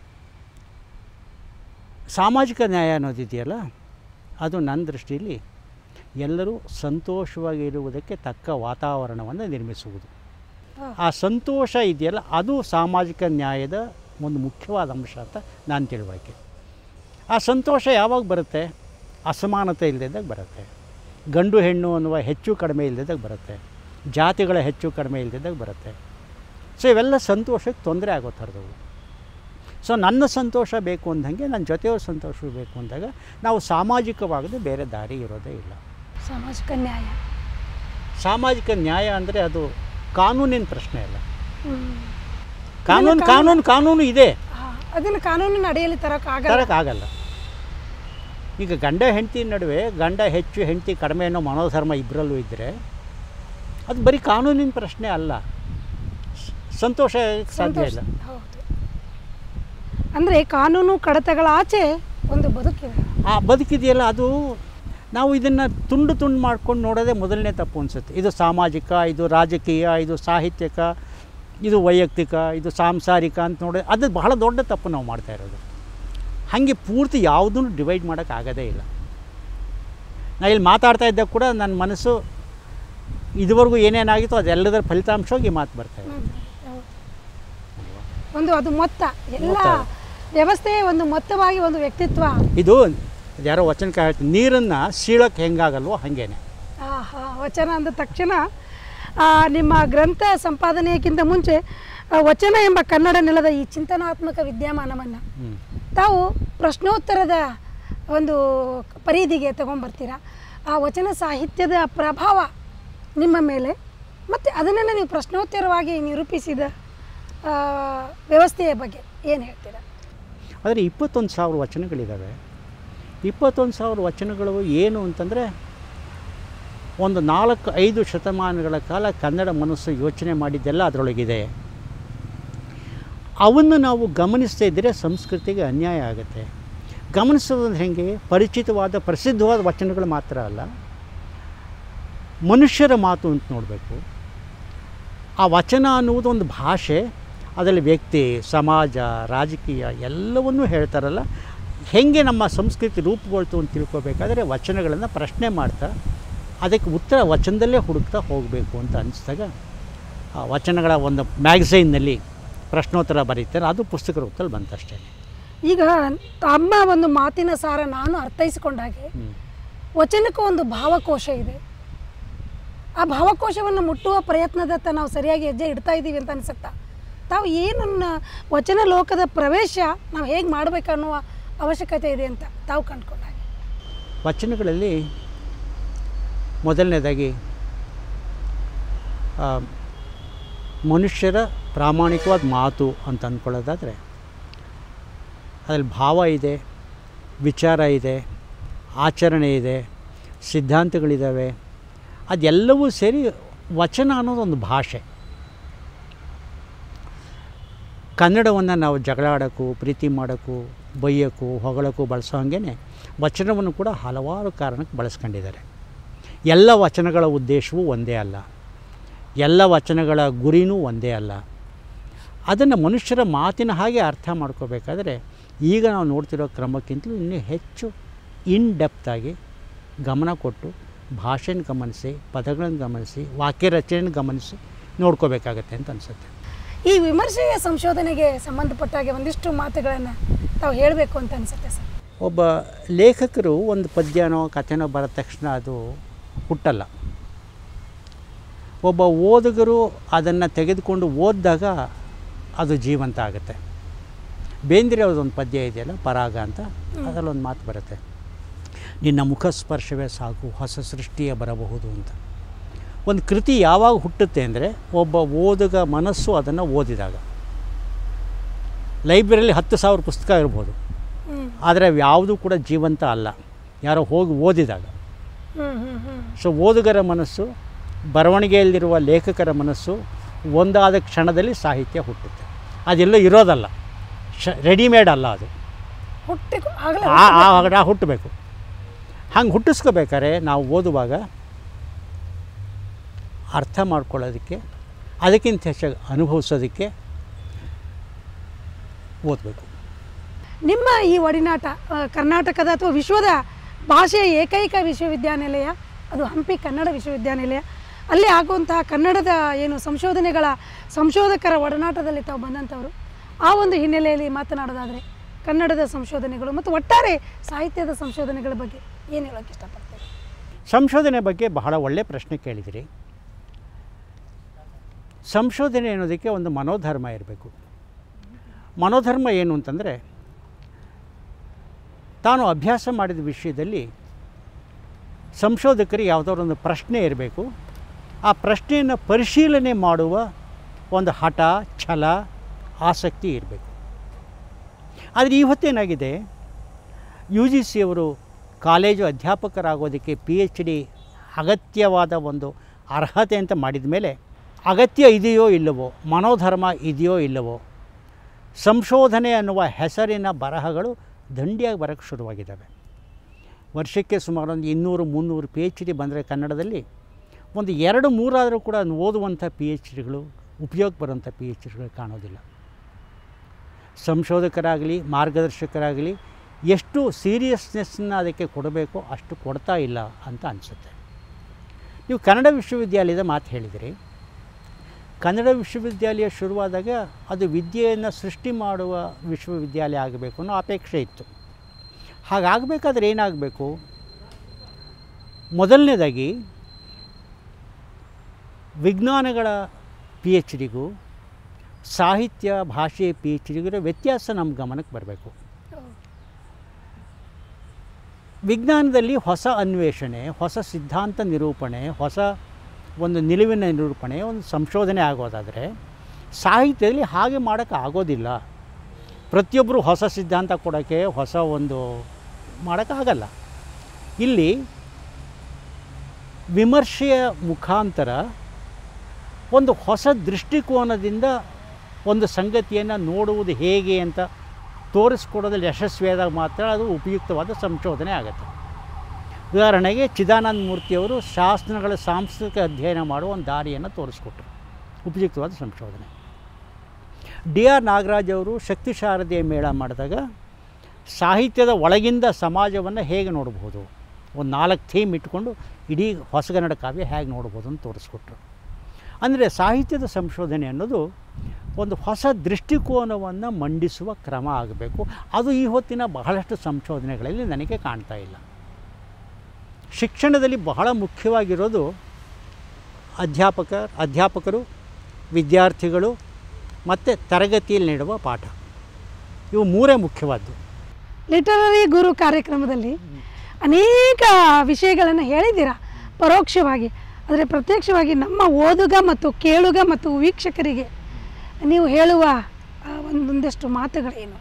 ಸಾಮಾಜಿಕ ನ್ಯಾಯ ಅನ್ನೋದಿದೆಯಲ್ಲ ಅದು ನನ್ನ ದೃಷ್ಟಿಯಲ್ಲಿ ಎಲ್ಲರೂ ಸಂತೋಷವಾಗಿರುವುದಕ್ಕೆ ತಕ್ಕ ವಾತಾವರಣವನ್ನು ನಿರ್ಮಿಸುವುದು ಆ ಸಂತೋಷ ಇದೆಯಲ್ಲ ಅದು ಸಾಮಾಜಿಕ ನ್ಯಾಯದ ಒಂದು ಮುಖ್ಯವಾದ ಅಂಶ ಅಂತ ನಾನು ತಿಳುವಳಿಕೆ ಆ ಸಂತೋಷ ಯಾವಾಗ ಬರುತ್ತೆ ಅಸಮಾನತೆ ಇಲ್ಲದಿದ್ದಾಗ ಬರುತ್ತೆ ಗಂಡು ಹೆಣ್ಣು ಅನ್ನುವ ಹೆಚ್ಚು ಕಡಿಮೆ ಇಲ್ಲದಿದ್ದಾಗ ಬರುತ್ತೆ ಜಾತಿಗಳ ಹೆಚ್ಚು ಕಡಿಮೆ ಇಲ್ಲದಿದ್ದಾಗ ಬರುತ್ತೆ ಸೊ ಇವೆಲ್ಲ ಸಂತೋಷಕ್ಕೆ ತೊಂದರೆ ಆಗೋ ಥರದವು ಸೊ ನನ್ನ ಸಂತೋಷ ಬೇಕು ಅಂದಂಗೆ ನನ್ನ ಜೊತೆಯವ್ರ ಸಂತೋಷ ಬೇಕು ಅಂದಾಗ ನಾವು ಸಾಮಾಜಿಕವಾಗದೆ ಬೇರೆ ದಾರಿ ಇರೋದೇ ಇಲ್ಲ ಸಾಮಾಜಿಕ ನ್ಯಾಯ ಸಾಮಾಜಿಕ ನ್ಯಾಯ ಅಂದರೆ ಅದು ಕಾನೂನಿನ ಪ್ರಶ್ನೆ ಅಲ್ಲ ಹ್ಮ್. ಕಾನೂನು ಕಾನೂನು ಕಾನೂನು ಇದೆ ಆ, ಅದನ್ನು ಕಾನೂನಿನ ಅಡಿಯಲ್ಲಿ ತರೋಕ್ಕಾಗಲ್ಲ ತರೋಕ್ಕಾಗಲ್ಲ ಈಗ ಗಂಡ ಹೆಂಡತಿ ನಡುವೆ ಗಂಡ ಹೆಚ್ಚು ಹೆಂಡತಿ ಕಡಿಮೆ ಅನ್ನೋ ಮನೋಧರ್ಮ ಇಬ್ಬರಲ್ಲೂ ಇದ್ದರೆ ಅದು ಬರೀ ಕಾನೂನಿನ ಪ್ರಶ್ನೆ ಅಲ್ಲ ಸ- ಸಂತೋಷ ಸಾಧ್ಯ ಇಲ್ಲ ಹೌದು ಅಂದರೆ ಕಾನೂನು ಕಡತಗಳ ಆಚೆ ಒಂದು ಬದುಕಿದೆ ಆ ಬದುಕಿದೆಯಲ್ಲ ಅದು ನಾವು ಇದನ್ನು ತುಂಡು ತುಂಡು ಮಾಡ್ಕೊಂಡು ನೋಡೋದೇ ಮೊದಲನೇ ತಪ್ಪು ಅನಿಸುತ್ತೆ ಇದು ಸಾಮಾಜಿಕ ಇದು ರಾಜಕೀಯ ಇದು ಸಾಹಿತ್ಯಿಕ ಇದು ವೈಯಕ್ತಿಕ ಇದು ಸಾಂಸಾರಿಕ ಅಂತ ನೋಡಿ ಅದು ಬಹಳ ದೊಡ್ಡ ತಪ್ಪು ನಾವು ಮಾಡ್ತಾ ಇರೋದು ಹಾಗೆ ಪೂರ್ತಿ ಯಾವುದನ್ನು ಡಿವೈಡ್ ಮಾಡೋಕ್ಕಾಗೋದೇ ಇಲ್ಲ ನಾ ಇಲ್ಲಿ ಮಾತಾಡ್ತಾ ಇದ್ದಾಗ ಕೂಡ ನನ್ನ ಮನಸ್ಸು ಇದುವರೆಗೂ ಏನೇನಾಗಿತ್ತೋ ಅದೆಲ್ಲದರ ಫಲಿತಾಂಶವಾಗಿ ಮಾತು ಬರ್ತಾ ಇದೆ ಹೌದು. ಒಂದು ಅದು ಮೊತ್ತ ಎಲ್ಲ ಮೊತ್ತ. ವ್ಯವಸ್ಥೆ ಒಂದು ಮೊತ್ತವಾಗಿ ಒಂದು ವ್ಯಕ್ತಿತ್ವ ಇದು ಯಾರೋ ವಚನಕ ಹೇಳ್ತೀನಿ ನೀರನ್ನು ಸೀಳೋಕ್ಕೆ ಹೆಂಗಾಗಲ್ವೋ ಹಾಗೇನೆ ಆಹಾ ವಚನ ಅಂದ ತಕ್ಷಣ ಆ, ನಿಮ್ಮ ಗ್ರಂಥ ಸಂಪಾದನೆಯಕ್ಕಿಂತ ಮುಂಚೆ ಆ, ವಚನ ಎಂಬ ಕನ್ನಡ ನೆಲದ ಈ ಚಿಂತನಾತ್ಮಕ ವಿದ್ಯಮಾನವನ್ನು ಹ್ಞೂ ತಾವು ಪ್ರಶ್ನೋತ್ತರದ ಒಂದು ಪರಿಧಿಗೆ ತಗೊಂಡ್ಬರ್ತೀರಾ ಆ ವಚನ ಸಾಹಿತ್ಯದ ಪ್ರಭಾವ ನಿಮ್ಮ ಮೇಲೆ ಮತ್ತು ಅದನ್ನೆಲ್ಲ ನೀವು ಪ್ರಶ್ನೋತ್ತರವಾಗಿ ನಿರೂಪಿಸಿದ ಆ, ವ್ಯವಸ್ಥೆಯ ಬಗ್ಗೆ ಏನು ಹೇಳ್ತೀರಾ ಆದರೆ ಇಪ್ಪತ್ತೊಂದು ಸಾವಿರ ವಚನಗಳಿದ್ದಾವೆ ಇಪ್ಪತ್ತೊಂದು ಸಾವಿರ ವಚನಗಳು ಏನು ಅಂತಂದರೆ ಒಂದು ನಾಲ್ಕು ಐದು ಶತಮಾನಗಳ ಕಾಲ ಕನ್ನಡ ಮನಸ್ಸು ಯೋಚನೆ ಮಾಡಿದ್ದೆಲ್ಲ ಅದರೊಳಗಿದೆ ಅವನ್ನು ನಾವು ಗಮನಿಸ್ತಾ ಇದ್ದರೆ ಸಂಸ್ಕೃತಿಗೆ ಅನ್ಯಾಯ ಆಗುತ್ತೆ ಗಮನಿಸೋದಂದ್ರೆ ಹೇಗೆ ಪರಿಚಿತವಾದ ಪ್ರಸಿದ್ಧವಾದ ವಚನಗಳು ಮಾತ್ರ ಅಲ್ಲ ಮನುಷ್ಯರ ಮಾತು ಅಂತ ನೋಡಬೇಕು ಆ ವಚನ ಅನ್ನುವುದು ಒಂದು ಭಾಷೆ ಅದರಲ್ಲಿ ವ್ಯಕ್ತಿ ಸಮಾಜ ರಾಜಕೀಯ ಎಲ್ಲವನ್ನೂ ಹೇಳ್ತಾರಲ್ಲ ಹೇಗೆ ನಮ್ಮ ಸಂಸ್ಕೃತಿ ರೂಪುಗೊಳ್ತು ಅಂತ ತಿಳ್ಕೊಬೇಕಾದ್ರೆ ವಚನಗಳನ್ನು ಪ್ರಶ್ನೆ ಮಾಡ್ತಾ ಅದಕ್ಕೆ ಉತ್ತರ ವಚನದಲ್ಲೇ ಹುಡುಕ್ತಾ ಹೋಗಬೇಕು ಅಂತ ಅನಿಸಿದಾಗ ಆ ವಚನಗಳ ಒಂದು ಮ್ಯಾಗಝೈನ್ನಲ್ಲಿ ಪ್ರಶ್ನೋತ್ತರ ಬರೀತಾರೆ ಅದು ಪುಸ್ತಕ ರೂಪದಲ್ಲಿ ಬಂತಷ್ಟೇ ಈಗ ತಮ್ಮ ಒಂದು ಮಾತಿನ ಸಾರ ನಾನು ಅರ್ಥೈಸಿಕೊಂಡ ಹಾಗೆ ವಚನಕ್ಕೂ ಒಂದು ಭಾವಕೋಶ ಇದೆ ಆ ಭಾವಕೋಶವನ್ನು ಮುಟ್ಟುವ ಪ್ರಯತ್ನದತ್ತ ನಾವು ಸರಿಯಾಗಿ ಹೆಜ್ಜೆ ಇಡ್ತಾ ಇದ್ದೀವಿ ಅಂತ ಅನ್ಸುತ್ತಾ ತಾವು ಏನನ್ನ ವಚನ ಲೋಕದ ಪ್ರವೇಶ ನಾವು ಹೇಗೆ ಮಾಡಬೇಕನ್ನುವ ಅವಶ್ಯಕತೆ ಇದೆ ಅಂತ ತಾವು ಕಂಡುಕೊಂಡ ಹಾಗೆ ವಚನಗಳಲ್ಲಿ ಮೊದಲನೇದಾಗಿ ಆ, ಮನುಷ್ಯರ ಪ್ರಾಮಾಣಿಕವಾದ ಮಾತು ಅಂತ ಅಂದ್ಕೊಳ್ಳೋದಾದರೆ ಅದರಲ್ಲಿ ಭಾವ ಇದೆ ವಿಚಾರ ಇದೆ ಆಚರಣೆ ಇದೆ ಸಿದ್ಧಾಂತಗಳಿದ್ದಾವೆ ಅದೆಲ್ಲವೂ ಸೇರಿ ವಚನ ಅನ್ನೋದು ಒಂದು ಭಾಷೆ ಕನ್ನಡವನ್ನು ನಾವು ಜಗಳ ಆಡೋಕ್ಕೂ ಪ್ರೀತಿ ಮಾಡೋಕ್ಕೂ ಬೈಯೋಕ್ಕೂ ಹೊಗಳಕ್ಕೂ ಬಳಸೋ ಹಾಗೇ ವಚನವನ್ನು ಕೂಡ ಹಲವಾರು ಕಾರಣಕ್ಕೆ ಬಳಸ್ಕೊಂಡಿದ್ದಾರೆ ಎಲ್ಲ ವಚನಗಳ ಉದ್ದೇಶವೂ ಒಂದೇ ಅಲ್ಲ ಎಲ್ಲ ವಚನಗಳ ಗುರಿನೂ ಒಂದೇ ಅಲ್ಲ ಅದನ್ನು ಮನುಷ್ಯರ ಮಾತಿನ ಹಾಗೆ ಅರ್ಥ ಮಾಡ್ಕೋಬೇಕಾದ್ರೆ ಈಗ ನಾವು ನೋಡ್ತಿರೋ ಕ್ರಮಕ್ಕಿಂತಲೂ ಇನ್ನೂ ಹೆಚ್ಚು ಇನ್ ಡೆಪ್ತಾಗಿ ಗಮನ ಕೊಟ್ಟು ಭಾಷೆನ ಗಮನಿಸಿ ಪದಗಳನ್ನು ಗಮನಿಸಿ ವಾಕ್ಯ ರಚನೆಯನ್ನು ಗಮನಿಸಿ ನೋಡ್ಕೋಬೇಕಾಗತ್ತೆ ಅಂತ ಅನಿಸುತ್ತೆ ಈ ವಿಮರ್ಶೆಯ ಸಂಶೋಧನೆಗೆ ಸಂಬಂಧಪಟ್ಟ ಹಾಗೆ ಒಂದಿಷ್ಟು ಮಾತುಗಳನ್ನು ತಾವು ಹೇಳಬೇಕು ಅಂತ ಅನಿಸುತ್ತೆ ಸರ್ ಒಬ್ಬ ಲೇಖಕರು ಒಂದು ಪದ್ಯನೋ ಕಥೆನೋ ಬರೆದ ತಕ್ಷಣ ಅದು ಹುಟ್ಟಲ್ಲ ಒಬ್ಬ ಓದುಗರು ಅದನ್ನು ತೆಗೆದುಕೊಂಡು ಓದಿದಾಗ ಅದು ಜೀವಂತ ಆಗುತ್ತೆ ಬೇಂದ್ರೆ ಅವ್ರದ್ದೊಂದು ಪದ್ಯ ಇದೆಯಲ್ಲ ಪರಾಗ ಅಂತ ಅದರಲ್ಲೊಂದು ಮಾತು ಬರುತ್ತೆ ನಿನ್ನ ಮುಖ ಸ್ಪರ್ಶವೇ ಸಾಕು ಹೊಸ ಸೃಷ್ಟಿಯೇ ಬರಬಹುದು ಅಂತ ಒಂದು ಕೃತಿ ಯಾವಾಗ ಹುಟ್ಟುತ್ತೆ ಅಂದರೆ ಒಬ್ಬ ಓದುಗ ಮನಸ್ಸು ಅದನ್ನು ಓದಿದಾಗ ಲೈಬ್ರರಿಲಿ ಹತ್ತು ಸಾವಿರ ಪುಸ್ತಕ ಇರ್ಬೋದು ಹ್ಞೂ ಆದರೆ ಅವು ಯಾವುದೂ ಕೂಡ ಜೀವಂತ ಅಲ್ಲ ಯಾರೋ ಹೋಗಿ ಓದಿದಾಗ ಹ್ಞೂ ಹ್ಞೂ ಹ್ಞೂ ಸೊ ಓದುಗರ ಮನಸ್ಸು ಬರವಣಿಗೆಯಲ್ಲಿರುವ ಲೇಖಕರ ಮನಸ್ಸು ಒಂದಾದ ಕ್ಷಣದಲ್ಲಿ ಸಾಹಿತ್ಯ ಹುಟ್ಟುತ್ತೆ ಅದೆಲ್ಲೋ ಇರೋದಲ್ಲ ಶ ರೆಡಿಮೇಡ್ ಅಲ್ಲ ಅದು ಹುಟ್ಟಿ ಆಗಲೇ ಆ ಆ ಹುಟ್ಟಬೇಕು ಹಂಗೆ ಹುಟ್ಟಿಸ್ಕೋಬೇಕಾದ್ರೆ ನಾವು ಓದುವಾಗ ಅರ್ಥ ಮಾಡ್ಕೊಳ್ಳೋದಕ್ಕೆ ಅದಕ್ಕಿಂತ ಹೆಚ್ಚಾಗಿ ಅನುಭವಿಸೋದಕ್ಕೆ ಓದಬೇಕು ನಿಮ್ಮ ಈ ಒಡನಾಟ ಆ, ಕರ್ನಾಟಕದ ಅಥವಾ ವಿಶ್ವದ ಭಾಷೆಯ ಏಕೈಕ ವಿಶ್ವವಿದ್ಯಾನಿಲಯ ಅದು ಹಂಪಿ ಕನ್ನಡ ವಿಶ್ವವಿದ್ಯಾನಿಲಯ ಅಲ್ಲಿ ಆಗುವಂತಹ ಕನ್ನಡದ ಏನು ಸಂಶೋಧನೆಗಳ ಸಂಶೋಧಕರ ಒಡನಾಟದಲ್ಲಿ ತಾವು ಬಂದಂಥವರು ಆ ಒಂದು ಹಿನ್ನೆಲೆಯಲ್ಲಿ ಮಾತನಾಡೋದಾದರೆ ಕನ್ನಡದ ಸಂಶೋಧನೆಗಳು ಮತ್ತು ಒಟ್ಟಾರೆ ಸಾಹಿತ್ಯದ ಸಂಶೋಧನೆಗಳ ಬಗ್ಗೆ ಏನು ಹೇಳೋಕ್ಕೆ ಇಷ್ಟಪಡ್ತೇವೆ ಸಂಶೋಧನೆ ಬಗ್ಗೆ ಬಹಳ ಒಳ್ಳೆಯ ಪ್ರಶ್ನೆ ಕೇಳಿದಿರಿ ಸಂಶೋಧನೆ ಅನ್ನೋದಕ್ಕೆ ಒಂದು ಮನೋಧರ್ಮ ಇರಬೇಕು ಮನೋಧರ್ಮ ಏನು ಅಂತಂದರೆ ತಾನು ಅಭ್ಯಾಸ ಮಾಡಿದ ವಿಷಯದಲ್ಲಿ ಸಂಶೋಧಕರಿಗೆ ಯಾವುದಾದ್ರು ಒಂದು ಪ್ರಶ್ನೆ ಇರಬೇಕು ಆ ಪ್ರಶ್ನೆಯನ್ನು ಪರಿಶೀಲನೆ ಮಾಡುವ ಒಂದು ಹಠ ಛಲ ಆಸಕ್ತಿ ಇರಬೇಕು ಆದರೆ ಇವತ್ತೇನಾಗಿದೆ ಯು ಜಿ ಸಿ ಅವರು ಕಾಲೇಜು ಅಧ್ಯಾಪಕರಾಗೋದಕ್ಕೆ ಪಿ ಎಚ್ ಡಿ ಅಗತ್ಯವಾದ ಒಂದು ಅರ್ಹತೆ ಅಂತ ಮಾಡಿದ ಮೇಲೆ ಅಗತ್ಯ ಇದೆಯೋ ಇಲ್ಲವೋ ಮನೋಧರ್ಮ ಇದೆಯೋ ಇಲ್ಲವೋ ಸಂಶೋಧನೆ ಅನ್ನುವ ಹೆಸರಿನ ಬರಹಗಳು ದಂಡಿಯಾಗಿ ಬರೋಕ್ಕೆ ಶುರುವಾಗಿದ್ದಾವೆ ವರ್ಷಕ್ಕೆ ಸುಮಾರು ಒಂದು ಇನ್ನೂರು ಮುನ್ನೂರು ಪಿ ಎಚ್ ಡಿ ಬಂದರೆ ಕನ್ನಡದಲ್ಲಿ ಒಂದು ಎರಡು ಮೂರಾದರೂ ಕೂಡ ಓದುವಂಥ ಪಿ ಎಚ್ ಡಿಗಳು ಉಪಯೋಗ ಬರುವಂಥ ಪಿ ಎಚ್ ಡಿಗಳು ಕಾಣೋದಿಲ್ಲ ಸಂಶೋಧಕರಾಗಲಿ ಮಾರ್ಗದರ್ಶಕರಾಗಲಿ ಎಷ್ಟು ಸೀರಿಯಸ್ನೆಸ್ನ ಅದಕ್ಕೆ ಕೊಡಬೇಕೋ ಅಷ್ಟು ಕೊಡ್ತಾ ಇಲ್ಲ ಅಂತ ಅನಿಸುತ್ತೆ ನೀವು ಕನ್ನಡ ವಿಶ್ವವಿದ್ಯಾಲಯದ ಮಾತು ಹೇಳಿದಿರಿ ಕನ್ನಡ ವಿಶ್ವವಿದ್ಯಾಲಯ ಶುರುವಾದಾಗ ಅದು ವಿದ್ಯೆಯನ್ನು ಸೃಷ್ಟಿ ಮಾಡುವ ವಿಶ್ವವಿದ್ಯಾಲಯ ಆಗಬೇಕು ಅನ್ನೋ ಅಪೇಕ್ಷೆ ಇತ್ತು ಹಾಗಾಗಬೇಕಾದ್ರೆ ಏನಾಗಬೇಕು ಮೊದಲನೇದಾಗಿ ವಿಜ್ಞಾನಗಳ ಪಿ ಎಚ್ ಡಿಗೂ ಸಾಹಿತ್ಯ ಭಾಷೆ ಪಿ ಎಚ್ ಡಿಗಿರೋ ವ್ಯತ್ಯಾಸ ನಮ್ಮ ಗಮನಕ್ಕೆ ಬರಬೇಕು ವಿಜ್ಞಾನದಲ್ಲಿ ಹೊಸ ಅನ್ವೇಷಣೆ ಹೊಸ ಸಿದ್ಧಾಂತ ನಿರೂಪಣೆ ಹೊಸ ಒಂದು ನಿಲುವಿನ ನಿರೂಪಣೆ ಒಂದು ಸಂಶೋಧನೆ ಆಗೋದಾದರೆ ಸಾಹಿತ್ಯದಲ್ಲಿ ಹಾಗೆ ಮಾಡೋಕ್ಕೆ ಆಗೋದಿಲ್ಲ ಪ್ರತಿಯೊಬ್ಬರು ಹೊಸ ಸಿದ್ಧಾಂತ ಕೊಡೋಕ್ಕೆ ಹೊಸ ಒಂದು ಮಾಡೋಕ್ಕಾಗಲ್ಲ ಇಲ್ಲಿ ವಿಮರ್ಶೆಯ ಮುಖಾಂತರ ಒಂದು ಹೊಸ ದೃಷ್ಟಿಕೋನದಿಂದ ಒಂದು ಸಂಗತಿಯನ್ನು ನೋಡುವುದು ಹೇಗೆ ಅಂತ ತೋರಿಸ್ಕೊಡೋದ್ರಲ್ಲಿ ಯಶಸ್ವಿಯಾದಾಗ ಮಾತ್ರ ಅದು ಉಪಯುಕ್ತವಾದ ಸಂಶೋಧನೆ ಆಗುತ್ತೆ ಉದಾಹರಣೆಗೆ ಚಿದಾನಂದ ಮೂರ್ತಿಯವರು ಶಾಸ್ತ್ರಗಳ ಸಾಂಸ್ಕೃತಿಕ ಅಧ್ಯಯನ ಮಾಡುವ ಒಂದು ದಾರಿಯನ್ನು ತೋರಿಸ್ಕೊಟ್ರು ಉಪಯುಕ್ತವಾದ ಸಂಶೋಧನೆ ಡಿ ಆರ್ ನಾಗರಾಜ್ ಅವರು ಶಕ್ತಿ ಶಾರದೆಯ ಮೇಳ ಮಾಡಿದಾಗ ಸಾಹಿತ್ಯದ ಒಳಗಿಂದ ಸಮಾಜವನ್ನು ಹೇಗೆ ನೋಡ್ಬೋದು ಒಂದು ನಾಲ್ಕು ಥೀಮ್ ಇಟ್ಕೊಂಡು ಇಡೀ ಹೊಸಗನ್ನಡ ಕಾವ್ಯ ಹೇಗೆ ನೋಡ್ಬೋದು ಅಂತ ತೋರಿಸ್ಕೊಟ್ರು ಅಂದರೆ ಸಾಹಿತ್ಯದ ಸಂಶೋಧನೆ ಅನ್ನೋದು ಒಂದು ಹೊಸ ದೃಷ್ಟಿಕೋನವನ್ನು ಮಂಡಿಸುವ ಕ್ರಮ ಆಗಬೇಕು ಅದು ಈ ಹೊತ್ತಿನ ಬಹಳಷ್ಟು ಸಂಶೋಧನೆಗಳಲ್ಲಿ ನನಗೆ ಕಾಣ್ತಾ ಇಲ್ಲ ಶಿಕ್ಷಣದಲ್ಲಿ ಬಹಳ ಮುಖ್ಯವಾಗಿರೋದು ಅಧ್ಯಾಪಕ ಅಧ್ಯಾಪಕರು ವಿದ್ಯಾರ್ಥಿಗಳು ಮತ್ತು ತರಗತಿಯಲ್ಲಿ ನೀಡುವ ಪಾಠ ಇವು ಮೂರೇ ಮುಖ್ಯವಾದ್ದು ಲಿಟರರಿ ಗುರು ಕಾರ್ಯಕ್ರಮದಲ್ಲಿ ಅನೇಕ ವಿಷಯಗಳನ್ನು ಹೇಳಿದ್ದೀರಾ ಪರೋಕ್ಷವಾಗಿ ಆದರೆ ಪ್ರತ್ಯಕ್ಷವಾಗಿ ನಮ್ಮ ಓದುಗ ಮತ್ತು ಕೇಳುಗ ಮತ್ತು ವೀಕ್ಷಕರಿಗೆ ನೀವು ಹೇಳುವ ಆ, ಒಂದೊಂದಷ್ಟು ಮಾತುಗಳೇನು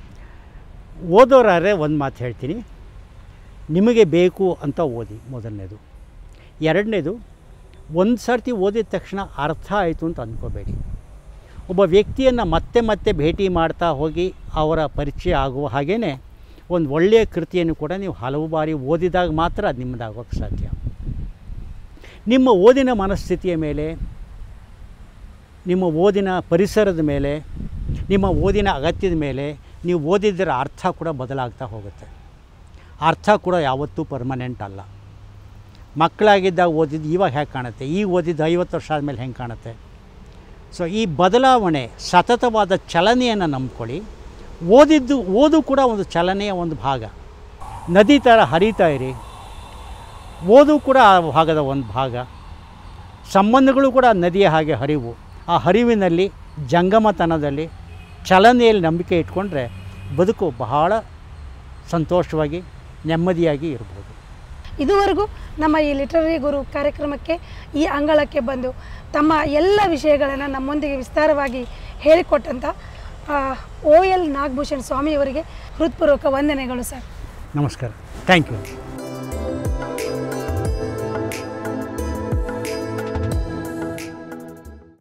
ಓದೋರಾದ್ರೆ ಒಂದು ಮಾತು ಹೇಳ್ತೀನಿ ನಿಮಗೆ ಬೇಕು ಅಂತ ಓದಿ ಮೊದಲನೇದು ಎರಡನೇದು ಒಂದು ಸರ್ತಿ ಓದಿದ ತಕ್ಷಣ ಅರ್ಥ ಆಯಿತು ಅಂತ ಅಂದ್ಕೋಬೇಡಿ ಒಬ್ಬ ವ್ಯಕ್ತಿಯನ್ನು ಮತ್ತೆ ಮತ್ತೆ ಭೇಟಿ ಮಾಡ್ತಾ ಹೋಗಿ ಅವರ ಪರಿಚಯ ಆಗುವ ಹಾಗೇ ಒಂದು ಒಳ್ಳೆಯ ಕೃತಿಯನ್ನು ಕೂಡ ನೀವು ಹಲವು ಬಾರಿ ಓದಿದಾಗ ಮಾತ್ರ ಅದು ನಿಮ್ಮದಾಗೋಕ್ಕೆ ಸಾಧ್ಯ ನಿಮ್ಮ ಓದಿನ ಮನಸ್ಥಿತಿಯ ಮೇಲೆ ನಿಮ್ಮ ಓದಿನ ಪರಿಸರದ ಮೇಲೆ ನಿಮ್ಮ ಓದಿನ ಅಗತ್ಯದ ಮೇಲೆ ನೀವು ಓದಿದ್ದರ ಅರ್ಥ ಕೂಡ ಬದಲಾಗ್ತಾ ಹೋಗುತ್ತೆ ಅರ್ಥ ಕೂಡ ಯಾವತ್ತೂ ಪರ್ಮನೆಂಟ್ ಅಲ್ಲ ಮಕ್ಕಳಾಗಿದ್ದಾಗ ಓದಿದ್ದು ಇವಾಗ ಹೇಗೆ ಕಾಣುತ್ತೆ ಈಗ ಓದಿದ್ದು ಐವತ್ತು ವರ್ಷ ಆದಮೇಲೆ ಹೆಂಗೆ ಕಾಣುತ್ತೆ ಸೊ ಈ ಬದಲಾವಣೆ ಸತತವಾದ ಚಲನೆಯನ್ನು ನಂಬ್ಕೊಳ್ಳಿ ಓದಿದ್ದು ಓದು ಕೂಡ ಒಂದು ಚಲನೆಯ ಒಂದು ಭಾಗ ನದಿ ಥರ ಹರಿತಾ ಇರಿ ಓದು ಕೂಡ ಆ ಭಾಗದ ಒಂದು ಭಾಗ ಸಂಬಂಧಗಳು ಕೂಡ ನದಿಯ ಹಾಗೆ ಹರಿವು ಆ ಹರಿವಿನಲ್ಲಿ ಜಂಗಮತನದಲ್ಲಿ ಚಲನೆಯಲ್ಲಿ ನಂಬಿಕೆ ಇಟ್ಕೊಂಡ್ರೆ ಬದುಕು ಬಹಳ ಸಂತೋಷವಾಗಿ ನೆಮ್ಮದಿಯಾಗಿ ಇರ್ಬೋದು ಇದುವರೆಗೂ ನಮ್ಮ ಈ ಲಿಟರರಿ ಗುರು ಕಾರ್ಯಕ್ರಮಕ್ಕೆ ಈ ಅಂಗಳಕ್ಕೆ ಬಂದು ತಮ್ಮ ಎಲ್ಲ ವಿಷಯಗಳನ್ನು ನಮ್ಮೊಂದಿಗೆ ವಿಸ್ತಾರವಾಗಿ ಹೇಳಿಕೊಟ್ಟಂಥ ಓ ಎಲ್ ನಾಗಭೂಷಣ್ ಸ್ವಾಮಿಯವರಿಗೆ ಹೃತ್ಪೂರ್ವಕ ವಂದನೆಗಳು ಸರ್ ನಮಸ್ಕಾರ ಥ್ಯಾಂಕ್ ಯು